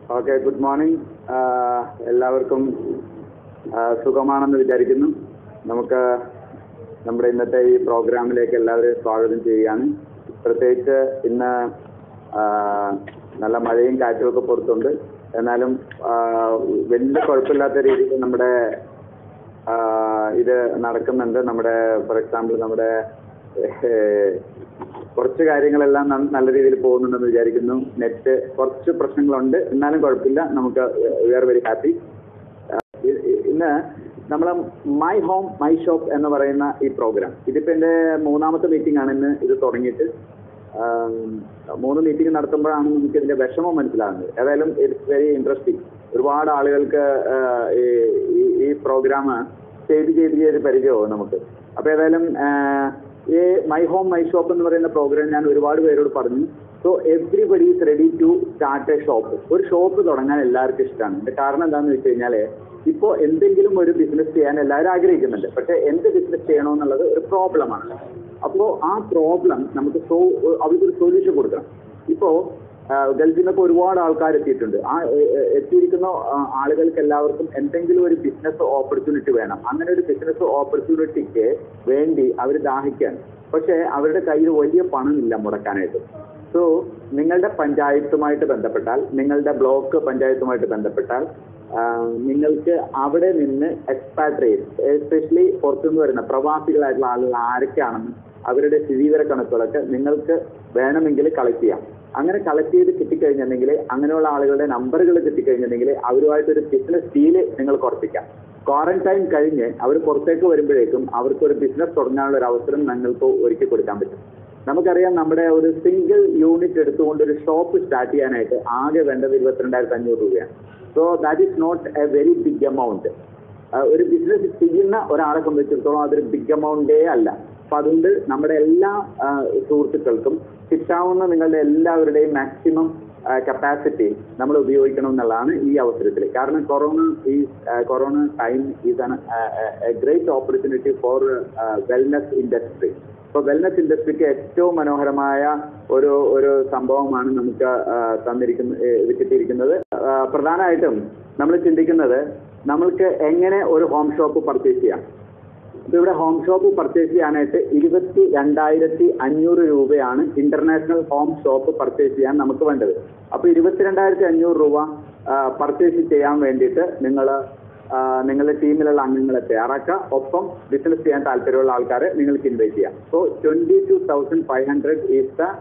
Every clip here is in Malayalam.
ഓക്കെ ഗുഡ് മോർണിംഗ് എല്ലാവർക്കും ആ, സുഖമാണെന്ന് വിചാരിക്കുന്നു നമുക്ക് നമ്മുടെ ഇന്നത്തെ ഈ പ്രോഗ്രാമിലേക്ക് എല്ലാവരെയും സ്വാഗതം ചെയ്യുകയാണ് പ്രത്യേകിച്ച് ഇന്ന് ആ, നല്ല മഴയും കാറ്റും ഒക്കെ പുറത്തുണ്ട് എന്നാലും ആ, വലിയ കുഴപ്പമില്ലാത്ത രീതിയിൽ നമ്മുടെ ആ, ഇത് നടക്കുന്നുണ്ട് നമ്മുടെ ഫോർ എക്സാമ്പിൾ നമ്മുടെ ഏഹ്, കുറച്ച് കാര്യങ്ങളെല്ലാം ന- നല്ല രീതിയിൽ പോകുന്നുണ്ടെന്ന് വിചാരിക്കുന്നു നെറ്റ് കുറച്ച് പ്രശ്നങ്ങളുണ്ട് എന്നാലും കുഴപ്പമില്ല നമുക്ക് വി ആർ വെരി ഹാപ്പി ഇന്ന് നമ്മൾ മൈ ഹോം മൈ ഷോപ്പ് എന്ന് പറയുന്ന ഈ പ്രോഗ്രാം ഇതിപ്പോ എന്റെ മൂന്നാമത്തെ മീറ്റിംഗ് ആണ് ഇന്ന് ഇത് തുടങ്ങിയിട്ട് ആം, മൂന്ന് മീറ്റിംഗ് നടത്തുമ്പോഴാണ് നമുക്ക് ഇതിന്റെ വിഷമം മനസ്സിലാകുന്നത് ഏതായാലും ഇറ്റ്സ് വെരി ഇൻട്രസ്റ്റിംഗ് ഒരുപാട് ആളുകൾക്ക് ആ, ഈ- ഈ- ഈ പ്രോഗ്രാം ചെയ്ത് ചെയ്ത് ചെയ്ത് പരിചയമാവും നമുക്ക് അപ്പൊ ഏതായാലും ആ, ഈ മൈ ഹോം മൈ ഷോപ്പ് എന്ന് പറയുന്ന പ്രോഗ്രാം ഞാൻ ഒരുപാട് പേരോട് പറഞ്ഞു so everybody is ready to start a shop ഒരു ഷോപ്പ് തുടങ്ങാൻ എല്ലാവർക്കും ഇഷ്ടമാണ് ഇതിന്റെ കാരണം എന്താണെന്ന് വെച്ച് കഴിഞ്ഞാല് ഇപ്പോ എന്തെങ്കിലും ഒരു ബിസിനസ് ചെയ്യാൻ എല്ലാവരും ആഗ്രഹിക്കുന്നുണ്ട് പക്ഷെ എന്ത് ബിസിനസ് ചെയ്യണമെന്നുള്ളത് ഒരു പ്രോബ്ലമാണ് അപ്പോ ആ പ്രോബ്ലം നമുക്ക് സോ അവർക്കൊരു സൊല്യൂഷൻ കൊടുക്കണം ഇപ്പോ ആ, ഗൾഫിൽ നിന്നൊക്കെ ഒരുപാട് ആൾക്കാർ എത്തിയിട്ടുണ്ട് ആ എ- എ- എത്തിയിരിക്കുന്ന ആ, ആളുകൾക്ക് എല്ലാവർക്കും എന്തെങ്കിലും ഒരു ബിസിനസ് ഓപ്പർച്യൂണിറ്റി വേണം അങ്ങനെ ഒരു ബിസിനസ് ഓപ്പർച്യൂണിറ്റിക്ക് വേണ്ടി അവർ ദാഹിക്കുകയാണ് പക്ഷെ അവരുടെ കയ്യിൽ വലിയ പണമില്ല മുടക്കാനായിട്ട് സോ നിങ്ങളുടെ പഞ്ചായത്തുമായിട്ട് ബന്ധപ്പെട്ടാൽ നിങ്ങളുടെ ബ്ലോക്ക് പഞ്ചായത്തുമായിട്ട് ബന്ധപ്പെട്ടാൽ ആ, നിങ്ങൾക്ക് അവിടെ നിന്ന് എക്സ്പാട്രിയേറ്റ് എസ്പെഷ്യലി പുറത്തുനിന്ന് വരുന്ന പ്രവാസികളായിട്ടുള്ള ആളുകൾ ആരൊക്കെയാണെന്ന് അവരുടെ സ്ഥിരീകര കണക്കുകളൊക്കെ നിങ്ങൾക്ക് വേണമെങ്കിൽ കളക്ട് ചെയ്യാം അങ്ങനെ കളക്ട് ചെയ്ത് കിട്ടിക്കഴിഞ്ഞിട്ടുണ്ടെങ്കിൽ അങ്ങനെയുള്ള ആളുകളുടെ നമ്പറുകൾ കിട്ടിക്കഴിഞ്ഞിട്ടുണ്ടെങ്കിൽ അവരുമായിട്ടൊരു ബിസിനസ് ഡീല് നിങ്ങൾക്ക് ഉറപ്പിക്കാം ക്വാറന്റൈൻ കഴിഞ്ഞ് അവർ പുറത്തേക്ക് വരുമ്പോഴേക്കും അവർക്ക് ഒരു ബിസിനസ് തുടങ്ങാനുള്ള ഒരു അവസരം നിങ്ങൾക്ക് ഒരുക്കി കൊടുക്കാൻ പറ്റും നമുക്കറിയാം നമ്മുടെ ഒരു സിംഗിൾ യൂണിറ്റ് എടുത്തുകൊണ്ട് ഒരു ഷോപ്പ് സ്റ്റാർട്ട് ചെയ്യാനായിട്ട് ആകെ വേണ്ടത് ഇരുപത്തിരണ്ടായിരത്തി അഞ്ഞൂറ് രൂപയാണ് so that is not a very big amount ഒരു ബിസിനസ് ചെയ്യുന്ന ഒരാളെ സംബന്ധിച്ചിടത്തോളം അതൊരു ബിഗ് എമൗണ്ടേ അല്ല അപ്പൊ അതുകൊണ്ട് നമ്മുടെ എല്ലാ ആ, സുഹൃത്തുക്കൾക്കും കിട്ടാവുന്ന നിങ്ങളുടെ എല്ലാവരുടെയും മാക്സിമം കപ്പാസിറ്റി നമ്മൾ ഉപയോഗിക്കണം എന്നുള്ളതാണ് ഈ അവസരത്തിൽ കാരണം കൊറോണ ഈ corona time is an great opportunity for wellness industry ഇപ്പൊ വെൽനസ് ഇൻഡസ്ട്രിക്ക് ഏറ്റവും മനോഹരമായ ഒരു ഒരു സംഭവമാണ് നമുക്ക് ആ, തന്നിരിക്കുന്ന ഏ, ഇത് കിട്ടിയിരിക്കുന്നത് ആ, പ്രധാനമായിട്ടും നമ്മൾ ചിന്തിക്കുന്നത് നമ്മൾക്ക് എങ്ങനെ ഒരു ഹോം ഷോപ്പ് പർച്ചേസ് ചെയ്യാം ഇപ്പൊ ഇവിടെ ഹോം ഷോപ്പ് പർച്ചേസ് ചെയ്യാനായിട്ട് ഇരുപത്തി രണ്ടായിരത്തി അഞ്ഞൂറ് രൂപയാണ് ഇന്റർനാഷണൽ ഹോം ഷോപ്പ് പർച്ചേസ് ചെയ്യാൻ നമുക്ക് വേണ്ടത് അപ്പൊ ഇരുപത്തിരണ്ടായിരത്തി അഞ്ഞൂറ് രൂപ പർച്ചേസ് ചെയ്യാൻ വേണ്ടിയിട്ട് നിങ്ങൾ നിങ്ങളുടെ ടീമിലുള്ള അംഗങ്ങളെ തയ്യാറാക്കുക ഒപ്പം ബിസിനസ് ചെയ്യാൻ താല്പര്യമുള്ള ആൾക്കാരെ നിങ്ങൾക്ക് ഇൻവൈറ്റ് ചെയ്യാം so twenty two thousand five hundred is the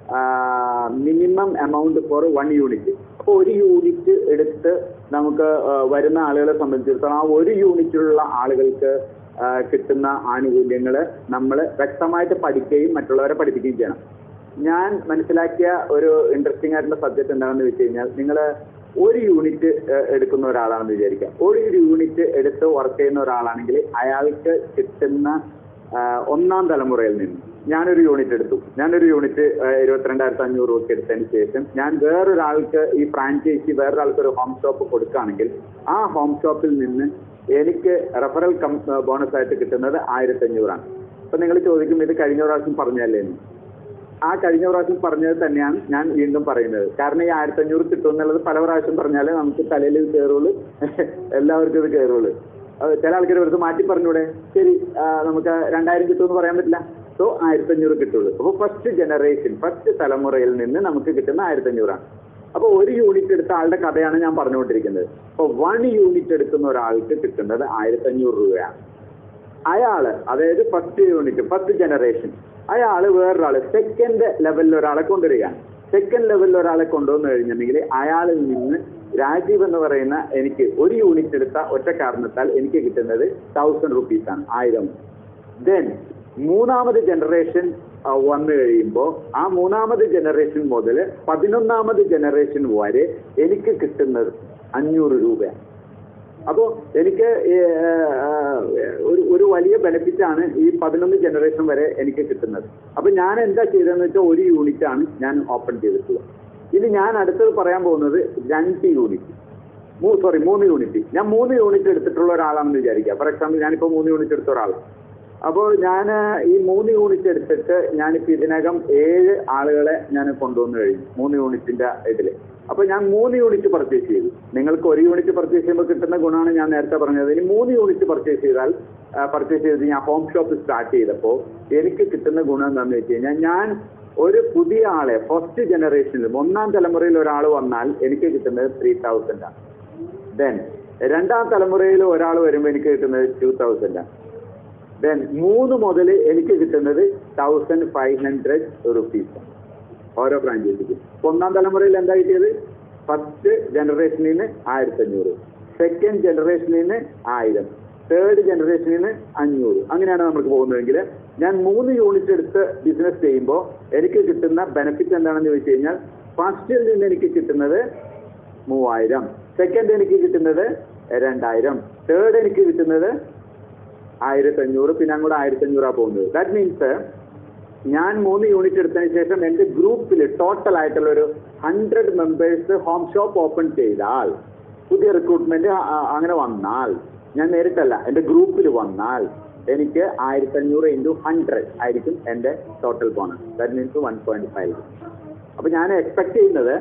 minimum amount for one unit അപ്പോൾ ഒരു യൂണിറ്റ് എടുത്ത് നമുക്ക് ആ, വരുന്ന ആളുകളെ സംബന്ധിച്ചിടത്തോളം ആ ഒരു യൂണിറ്റിലുള്ള ആളുകൾക്ക് ആ, കിട്ടുന്ന ആനുകൂല്യങ്ങൾ നമ്മൾ വ്യക്തമായിട്ട് പഠിക്കുകയും മറ്റുള്ളവരെ പഠിപ്പിക്കുകയും ചെയ്യണം ഞാൻ മനസ്സിലാക്കിയ ഒരു ഇൻട്രസ്റ്റിംഗ് ആയിട്ടുള്ള സബ്ജക്ട് എന്താണെന്ന് വെച്ച് കഴിഞ്ഞാൽ നിങ്ങൾ ഒരു യൂണിറ്റ് എടുക്കുന്ന ഒരാളാണെന്ന് വിചാരിക്കുക ഒരു യൂണിറ്റ് എടുത്ത് വർക്ക് ചെയ്യുന്ന ഒരാളാണെങ്കിൽ അയാൾക്ക് കിട്ടുന്ന ആ, ഒന്നാം തലമുറയിൽ നിന്ന് ഞാനൊരു യൂണിറ്റ് എടുത്തു ഞാനൊരു യൂണിറ്റ് ഇരുപത്തിരണ്ടായിരത്തി അഞ്ഞൂറ് രൂപ എടുത്തതിന് ശേഷം ഞാൻ വേറൊരാൾക്ക് ഈ ഫ്രാഞ്ചൈസി വേറൊരാൾക്ക് ഒരു ഹോം ഷോപ്പ് കൊടുക്കുകയാണെങ്കിൽ ആ ഹോം ഷോപ്പിൽ നിന്ന് എനിക്ക് റെഫറൽ കം ബോണസ് ആയിട്ട് കിട്ടുന്നത് ആയിരത്തി അഞ്ഞൂറാണ് അപ്പൊ നിങ്ങൾ ചോദിക്കും ഇത് കഴിഞ്ഞ പ്രാവശ്യം പറഞ്ഞല്ലേ എന്ന് ആ കഴിഞ്ഞ പ്രാവശ്യം പറഞ്ഞത് തന്നെയാണ് ഞാൻ വീണ്ടും പറയുന്നത് കാരണം ഈ ആയിരത്തി അഞ്ഞൂറ് കിട്ടും എന്നുള്ളത് പല പ്രാവശ്യം പറഞ്ഞാലേ നമുക്ക് തലയിൽ ഇത് കയറുള്ളൂ എല്ലാവർക്കും ഇത് കയറുള്ളൂ അത് ചില ആൾക്കാർ വെറുതെ മാറ്റി പറഞ്ഞൂടെ ശരി ആ, നമുക്ക് രണ്ടായിരം കിട്ടുമെന്ന് പറയാൻ പറ്റില്ല സോ ആയിരത്തി അഞ്ഞൂറ് കിട്ടുള്ളൂ അപ്പോൾ ഫസ്റ്റ് ജനറേഷൻ ഫസ്റ്റ് തലമുറയിൽ നിന്ന് നമുക്ക് കിട്ടുന്ന ആയിരത്തി അഞ്ഞൂറാണ് അപ്പോൾ ഒരു യൂണിറ്റ് എടുത്ത ആളുടെ കഥയാണ് ഞാൻ പറഞ്ഞുകൊണ്ടിരിക്കുന്നത് അപ്പോൾ വൺ യൂണിറ്റ് എടുക്കുന്ന ഒരാൾക്ക് കിട്ടുന്നത് ആയിരത്തി അഞ്ഞൂറ് രൂപയാണ് അയാള് അതായത് ഫസ്റ്റ് യൂണിറ്റ് ഫസ്റ്റ് ജനറേഷൻ അയാള് വേറൊരാള് സെക്കൻഡ് ലെവലിൽ ഒരാളെ കൊണ്ടുവരികയാണ് സെക്കൻഡ് ലെവലിൽ ഒരാളെ കൊണ്ടുവന്നു കഴിഞ്ഞിട്ടുണ്ടെങ്കിൽ അയാളിൽ നിന്ന് രാജീവ് എന്ന് പറയുന്ന എനിക്ക് ഒരു യൂണിറ്റ് എടുത്ത ഒറ്റ കാരണത്താൽ എനിക്ക് കിട്ടുന്നത് തൗസൻഡ് റുപ്പീസ് ആണ് ആയിരം ദെൻ മൂന്നാമത് ജനറേഷൻ വന്നു കഴിയുമ്പോൾ ആ മൂന്നാമത് ജനറേഷൻ മുതൽ പതിനൊന്നാമത് ജനറേഷൻ വരെ എനിക്ക് കിട്ടുന്നത് അഞ്ഞൂറ് രൂപയാണ് അപ്പോ എനിക്ക് ഈ, ആ, ഒരു ഒരു വലിയ ബെനിഫിറ്റ് ആണ് ഈ പതിനൊന്ന് ജനറേഷൻ വരെ എനിക്ക് കിട്ടുന്നത് അപ്പൊ ഞാൻ എന്താ ചെയ്തതെന്ന് വെച്ചാൽ ഒരു യൂണിറ്റ് ആണ് ഞാൻ ഓപ്പൺ ചെയ്തിട്ടുള്ളത് ഇനി ഞാൻ അടുത്തത് പറയാൻ പോകുന്നത് രണ്ട് യൂണിറ്റ് സോറി മൂന്ന് യൂണിറ്റ് ഞാൻ മൂന്ന് യൂണിറ്റ് എടുത്തിട്ടുള്ള ഒരാളാണെന്ന് വിചാരിക്കുക ഫോർ എക്സാമ്പിൾ ഞാനിപ്പോ മൂന്ന് യൂണിറ്റ് എടുത്ത ഒരാളാണ് അപ്പോൾ ഞാൻ ഈ മൂന്ന് യൂണിറ്റ് എടുത്തിട്ട് ഞാനിപ്പോ ഇതിനകം ഏഴ് ആളുകളെ ഞാൻ കൊണ്ടുവന്നു കഴിഞ്ഞു മൂന്ന് യൂണിറ്റിന്റെ ഇതില് അപ്പൊ ഞാൻ മൂന്ന് യൂണിറ്റ് പർച്ചേസ് ചെയ്തു നിങ്ങൾക്ക് ഒരു യൂണിറ്റ് പർച്ചേസ് ചെയ്യുമ്പോൾ കിട്ടുന്ന ഗുണമാണ് ഞാൻ നേരത്തെ പറഞ്ഞത് ഇനി മൂന്ന് യൂണിറ്റ് പർച്ചേസ് ചെയ്താൽ പർച്ചേസ് ചെയ്ത് ഞാൻ ഹോം ഷോപ്പ് സ്റ്റാർട്ട് ചെയ്തപ്പോൾ എനിക്ക് കിട്ടുന്ന ഗുണം എന്താണെന്ന് വെച്ച് കഴിഞ്ഞാൽ ഞാൻ ഒരു പുതിയ ആളെ ഫസ്റ്റ് ജനറേഷനിൽ ഒന്നാം തലമുറയിൽ ഒരാൾ വന്നാൽ എനിക്ക് കിട്ടുന്നത് ത്രീ തൗസൻഡ് ആണ് ദെൻ രണ്ടാം തലമുറയിൽ ഒരാൾ വരുമ്പോൾ എനിക്ക് കിട്ടുന്നത് ടു തൗസൻഡ് ആണ് ദെൻ മൂന്ന് മുതൽ എനിക്ക് കിട്ടുന്നത് തൗസൻഡ് ഫൈവ് ഹൺഡ്രഡ് റുപ്പീസ് ഓരോ ഫ്രാഞ്ചൈസിക്കും ഒന്നാം തലമുറയിൽ എന്താ കിട്ടിയത് ഫസ്റ്റ് ജനറേഷനിൽ നിന്ന് ആയിരത്തി അഞ്ഞൂറ് സെക്കൻഡ് ജനറേഷനിൽ നിന്ന് ആയിരം തേർഡ് ജനറേഷനിൽ നിന്ന് അഞ്ഞൂറ് അങ്ങനെയാണ് നമുക്ക് പോകുന്നതെങ്കിൽ ഞാൻ മൂന്ന് യൂണിറ്റ് എടുത്ത് ബിസിനസ് ചെയ്യുമ്പോൾ എനിക്ക് കിട്ടുന്ന ബെനിഫിറ്റ് എന്താണെന്ന് ചോദിച്ചു കഴിഞ്ഞാൽ ഫസ്റ്റിൽ നിന്ന് എനിക്ക് കിട്ടുന്നത് മൂവായിരം സെക്കൻഡ് എനിക്ക് കിട്ടുന്നത് രണ്ടായിരം തേർഡ് എനിക്ക് കിട്ടുന്നത് ആയിരത്തി അഞ്ഞൂറ് പിന്നെ അങ്ങോട്ട് ആയിരത്തി അഞ്ഞൂറാണ് പോകുന്നത് ദാറ്റ് മീൻസ് ഞാൻ മൂന്ന് യൂണിറ്റ് എടുത്തതിന് ശേഷം എന്റെ ഗ്രൂപ്പിൽ ടോട്ടൽ ആയിട്ടുള്ള ഒരു hundred members home shop open ചെയ്താൽ പുതിയ റിക്രൂട്ട്മെന്റ് അങ്ങനെ വന്നാൽ ഞാൻ നേരിട്ടല്ല എന്റെ ഗ്രൂപ്പിൽ വന്നാൽ എനിക്ക് ആയിരത്തി അഞ്ഞൂറ് ഇൻറ്റു ഹൺഡ്രഡ് ആയിരിക്കും എന്റെ total bonus that means one point five അപ്പൊ ഞാൻ എക്സ്പെക്ട് ചെയ്യുന്നത്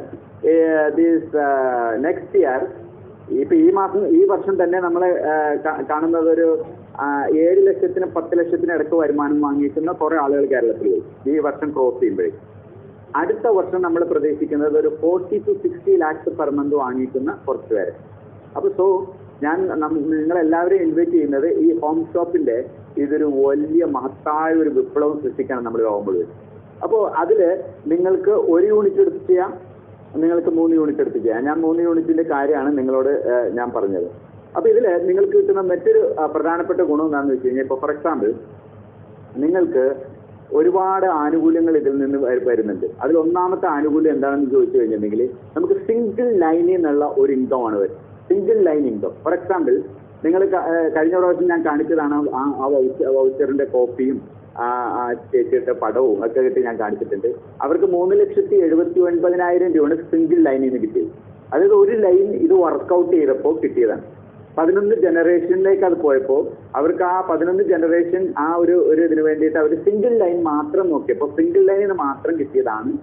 ദിസ് നെക്സ്റ്റ് ഇയർ ഇപ്പൊ ഈ മാസം ഈ വർഷം തന്നെ നമ്മൾ കാണുന്നത് ഒരു ആ, ഏഴ് ലക്ഷത്തിന് പത്ത് ലക്ഷത്തിന് ഇടയ്ക്ക് വരുമാനം വാങ്ങിക്കുന്ന കുറെ ആളുകൾ കേരളത്തിൽ വരും ഈ വർഷം ക്രോസ് ചെയ്യുമ്പോഴേ അടുത്ത വർഷം നമ്മൾ പ്രതീക്ഷിക്കുന്നത് ഒരു forty to sixty lakhs per month വാങ്ങിക്കുന്ന കുറച്ച് പേര് അപ്പൊ സോ ഞാൻ നിങ്ങൾ എല്ലാവരെയും ഇൻവൈറ്റ് ചെയ്യുന്നത് ഈ ഹോം ഷോപ്പിന്റെ ഇതൊരു വലിയ മഹത്തായ ഒരു വിപ്ലവം സൃഷ്ടിക്കണം നമ്മൾ ലോകം അപ്പോൾ അതില് നിങ്ങൾക്ക് ഒരു യൂണിറ്റ് എടുത്ത് ചെയ്യാം നിങ്ങൾക്ക് മൂന്ന് യൂണിറ്റ് എടുത്ത് ചെയ്യാം ഞാൻ മൂന്ന് യൂണിറ്റിന്റെ കാര്യമാണ് നിങ്ങളോട് ഏഹ്, ഞാൻ പറഞ്ഞത് അപ്പൊ ഇതില് നിങ്ങൾക്ക് കിട്ടുന്ന മറ്റൊരു ആ, പ്രധാനപ്പെട്ട ഗുണം എന്താണെന്ന് വെച്ച് കഴിഞ്ഞാൽ ഇപ്പൊ ഫോർ എക്സാമ്പിൾ നിങ്ങൾക്ക് ഒരുപാട് ആനുകൂല്യങ്ങൾ ഇതിൽ നിന്ന് വ- വരുന്നുണ്ട് അതിൽ ഒന്നാമത്തെ ആനുകൂല്യം എന്താണെന്ന് ചോദിച്ചു കഴിഞ്ഞിട്ടുണ്ടെങ്കിൽ നമുക്ക് സിംഗിൾ ലൈനിൽ നിന്നുള്ള ഒരു ഇൻകം ആണ് വരുന്നത് single line income for example നിങ്ങൾ കഴിഞ്ഞ പ്രാവശ്യം ഞാൻ കാണിച്ചതാണ് ആ ആ വൗച്ചറിന്റെ കോപ്പിയും ആ ആ ചേച്ചിയുടെ പടവും ഒക്കെ കിട്ടി ഞാൻ കാണിച്ചിട്ടുണ്ട് അവർക്ക് മൂന്ന് ലക്ഷത്തി എഴുപത്തി ഒൻപതിനായിരം രൂപയാണ് സിംഗിൾ ലൈനിൽ നിന്ന് കിട്ടിയത് അതായത് ഒരു ലൈൻ ഇത് വർക്കൗട്ട് ചെയ്തപ്പോൾ കിട്ടിയതാണ് പതിനൊന്ന് ജനറേഷനിലേക്ക് അത് പോയപ്പോൾ അവർക്ക് ആ പതിനൊന്ന് ജനറേഷൻ ആ ഒരു ഒരു ഇതിന് വേണ്ടിയിട്ട് അവർ സിംഗിൾ ലൈൻ മാത്രം നോക്കിയപ്പോൾ സിംഗിൾ ലൈനിന് മാത്രം കിട്ടിയതാണ്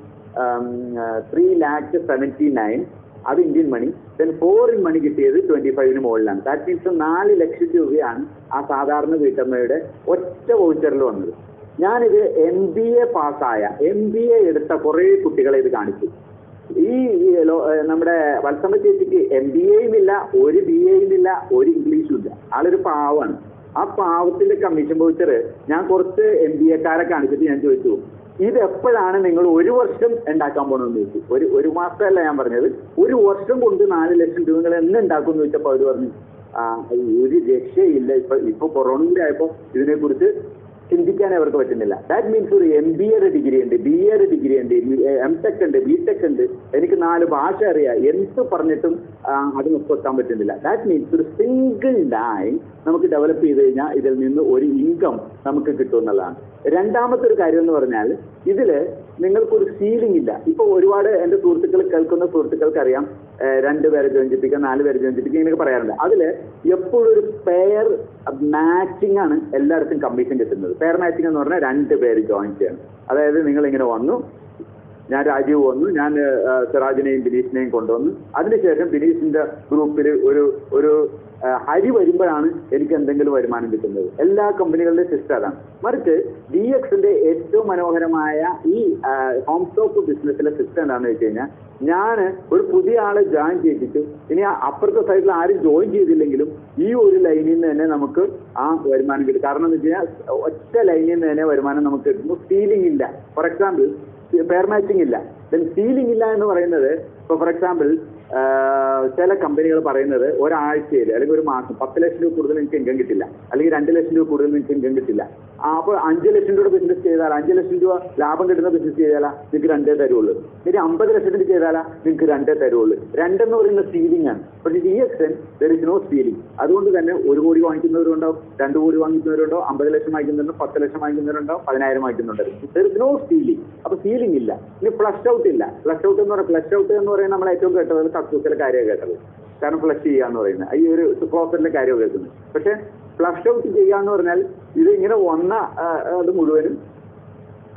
ത്രീ ലാക്ക് സെവൻറ്റി നയൻ അത് Indian money then foreign money കിട്ടിയത് ട്വന്റി ഫൈവിന് മുകളിലാണ് ദാറ്റ് മീൻസ് നാല് ലക്ഷം രൂപയാണ് ആ സാധാരണ വീട്ടമ്മയുടെ ഒറ്റ വൗച്ചറിൽ വന്നത് ഞാനിത് എം ബി എ പാസ്സായ എം ബി എ എടുത്ത കുറേ കുട്ടികളെ ഇത് കാണിച്ചു ഈ ഈ ലോ- ഏഹ് നമ്മുടെ വത്സമ്മ ചേച്ചിക്ക് എം ബി എയും ഇല്ല ഒരു ബി എയും ഇല്ല ഒരു ഇംഗ്ലീഷും ഇല്ല ആളൊരു പാവാണ് ആ പാവത്തിന്റെ കമ്മീഷൻ വൗച്ചർ ഞാൻ കുറച്ച് എം ബി എക്കാരെ കാണിച്ചിട്ട് ഞാൻ ചോദിച്ചു ഇത് എപ്പോഴാണ് നിങ്ങൾ ഒരു വർഷം ഉണ്ടാക്കാൻ പോകണമെന്ന് ചോദിച്ചു ഒരു ഒരു മാസമല്ല ഞാൻ പറഞ്ഞത് ഒരു വർഷം കൊണ്ട് നാല് ലക്ഷം രൂപ നിങ്ങൾ എന്ന് ഉണ്ടാക്കും എന്ന് ചോദിച്ചപ്പോൾ അവർ പറഞ്ഞു ആ ഒരു രക്ഷയില്ല ഇപ്പൊ ഇപ്പൊ കൊറോണയുടെ ആയപ്പോ ഇതിനെ കുറിച്ച് ചിന്തിക്കാൻ അവർക്ക് പറ്റുന്നില്ല ദാറ്റ് മീൻസ് ഒരു എം ബി എയുടെ ഡിഗ്രി ഉണ്ട് ബി എയുടെ ഡിഗ്രി ഉണ്ട് എം ടെക് ഉണ്ട് ബി ടെക് ഉണ്ട് എനിക്ക് നാല് ഭാഷ അറിയാം എന്ത് പറഞ്ഞിട്ടും ആ, അത് ഒപ്പെത്താൻ പറ്റുന്നില്ല ദാറ്റ് മീൻസ് ഒരു സിംഗിൾ ലൈൻ നമുക്ക് ഡെവലപ്പ് ചെയ്ത് കഴിഞ്ഞാൽ ഇതിൽ നിന്ന് ഒരു ഇൻകം നമുക്ക് കിട്ടും എന്നുള്ളതാണ് രണ്ടാമത്തെ ഒരു കാര്യം എന്ന് പറഞ്ഞാൽ ഇതില് നിങ്ങൾക്കൊരു സീലിംഗ് ഇല്ല ഇപ്പൊ ഒരുപാട് എന്റെ സുഹൃത്തുക്കൾ കേൾക്കുന്ന സുഹൃത്തുക്കൾക്ക് അറിയാം ഏഹ് രണ്ട് പേരെ ജോയിൻ ചെയ്യിപ്പിക്കുക നാല് പേരെ ജോയിൻ ചെയ്യിപ്പിക്കുക ഇങ്ങനെയൊക്കെ പറയാറുണ്ട് അതില് എപ്പോഴും ഒരു പെയർ മാച്ചിങ് ആണ് എല്ലായിടത്തും കമ്മീഷൻ കിട്ടുന്നത് പെയർ മാച്ചിങ് എന്ന് പറഞ്ഞാൽ രണ്ട് പേര് ജോയിൻ ചെയ്യണം അതായത് നിങ്ങൾ ഇങ്ങനെ വന്നു ഞാൻ രാജീവ് വന്നു ഞാൻ ആ, സിറാജിനെയും ബിനീഷിനെയും കൊണ്ടുവന്നു അതിനുശേഷം ബിനീഷിന്റെ ഗ്രൂപ്പിൽ ഒരു ഒരു ആ, ഹരി വരുമ്പോഴാണ് എനിക്ക് എന്തെങ്കിലും വരുമാനം കിട്ടുന്നത് എല്ലാ കമ്പനികളുടെ സിസ്റ്റം അതാണ് മറിച്ച് ഡി എക്സിന്റെ ഏറ്റവും മനോഹരമായ ഈ ഹോം സ്റ്റോപ്പ് ബിസിനസ്സിലെ സിസ്റ്റം എന്താണെന്ന് വെച്ച് കഴിഞ്ഞാൽ ഞാൻ ഒരു പുതിയ ആളെ ജോയിൻ ചെയ്യിപ്പിച്ചു ഇനി ആ അപ്പുറത്തെ സൈഡിൽ ആരും ജോയിൻ ചെയ്തില്ലെങ്കിലും ഈ ഒരു ലൈനിൽ നിന്ന് തന്നെ നമുക്ക് ആ വരുമാനം കിട്ടും കാരണം എന്ന് വെച്ച് കഴിഞ്ഞാൽ ഒറ്റ ലൈനിൽ നിന്ന് തന്നെ വരുമാനം നമുക്ക് കിട്ടുന്നു സീലിംഗ് ഇല്ല ഫോർ എക്സാമ്പിൾ പെയർ മാച്ചിങ് ഇല്ല ദെൻ സീലിംഗ് ഇല്ല എന്ന് പറയുന്നത് ഇപ്പൊ ഫോർ എക്സാമ്പിൾ ചില കമ്പനികൾ പറയുന്നത് ഒരാഴ്ചയിൽ അല്ലെങ്കിൽ ഒരു മാസം പത്ത് ലക്ഷം രൂപ കൂടുതൽ നിങ്ങൾക്ക് ഇൻകം കിട്ടില്ല അല്ലെങ്കിൽ രണ്ട് ലക്ഷം രൂപ കൂടുതൽ നിങ്ങൾക്ക് ഇൻകം കിട്ടില്ല ആ, അപ്പോൾ അഞ്ച് ലക്ഷം രൂപ ബിസിനസ് ചെയ്താൽ അഞ്ച് ലക്ഷം രൂപ ലാഭം കിട്ടുന്ന ബിസിനസ് ചെയ്താലാ നിങ്ങൾക്ക് രണ്ടേ തരുള്ളൂ ഇനി അമ്പത് ലക്ഷത്തിന് ചെയ്താലാ നിങ്ങൾക്ക് രണ്ടേ തരുള്ളൂ രണ്ടെന്ന് പറയുന്ന സീലിംഗ് ആണ് പക്ഷേ D X N there is no ceiling അതുകൊണ്ട് തന്നെ ഒരു കോടി വാങ്ങിക്കുന്നവരുണ്ടാവും രണ്ട് കോടി വാങ്ങിക്കുന്നവരുണ്ടോ അമ്പത് ലക്ഷം വാങ്ങിക്കുന്നുണ്ടോ പത്ത് ലക്ഷം വാങ്ങിക്കുന്നവരുണ്ടോ പതിനായിരം വാങ്ങിക്കുന്നുണ്ടായിരുന്നു ദർ ഇസ് നോ സീലിംഗ് അപ്പൊ സീലിംഗ് ഇല്ല ഇനി ഫ്ലഷ് ഔട്ട് ഇല്ല ഫ്ലഷ് ഔട്ട് എന്ന് പറയുന്നത് ഫ്ലഷ് ഔട്ട് എന്ന് പറയുന്നത് നമ്മൾ ഏറ്റവും കേട്ടത് കക്കൂസിലെ കാര്യമാണ് കേട്ടത് കാരണം ഫ്ലഷ് ചെയ്യാന്ന് പറയുന്നത് ഈ ഒരു ക്ലോസറ്റിലെ കാര്യം കേൾക്കുന്നത് പക്ഷെ ഫ്ലഷ് ഔട്ട് ചെയ്യാന്ന് പറഞ്ഞാൽ ഇത് ഇങ്ങനെ വന്ന ആ, അത് മുഴുവനും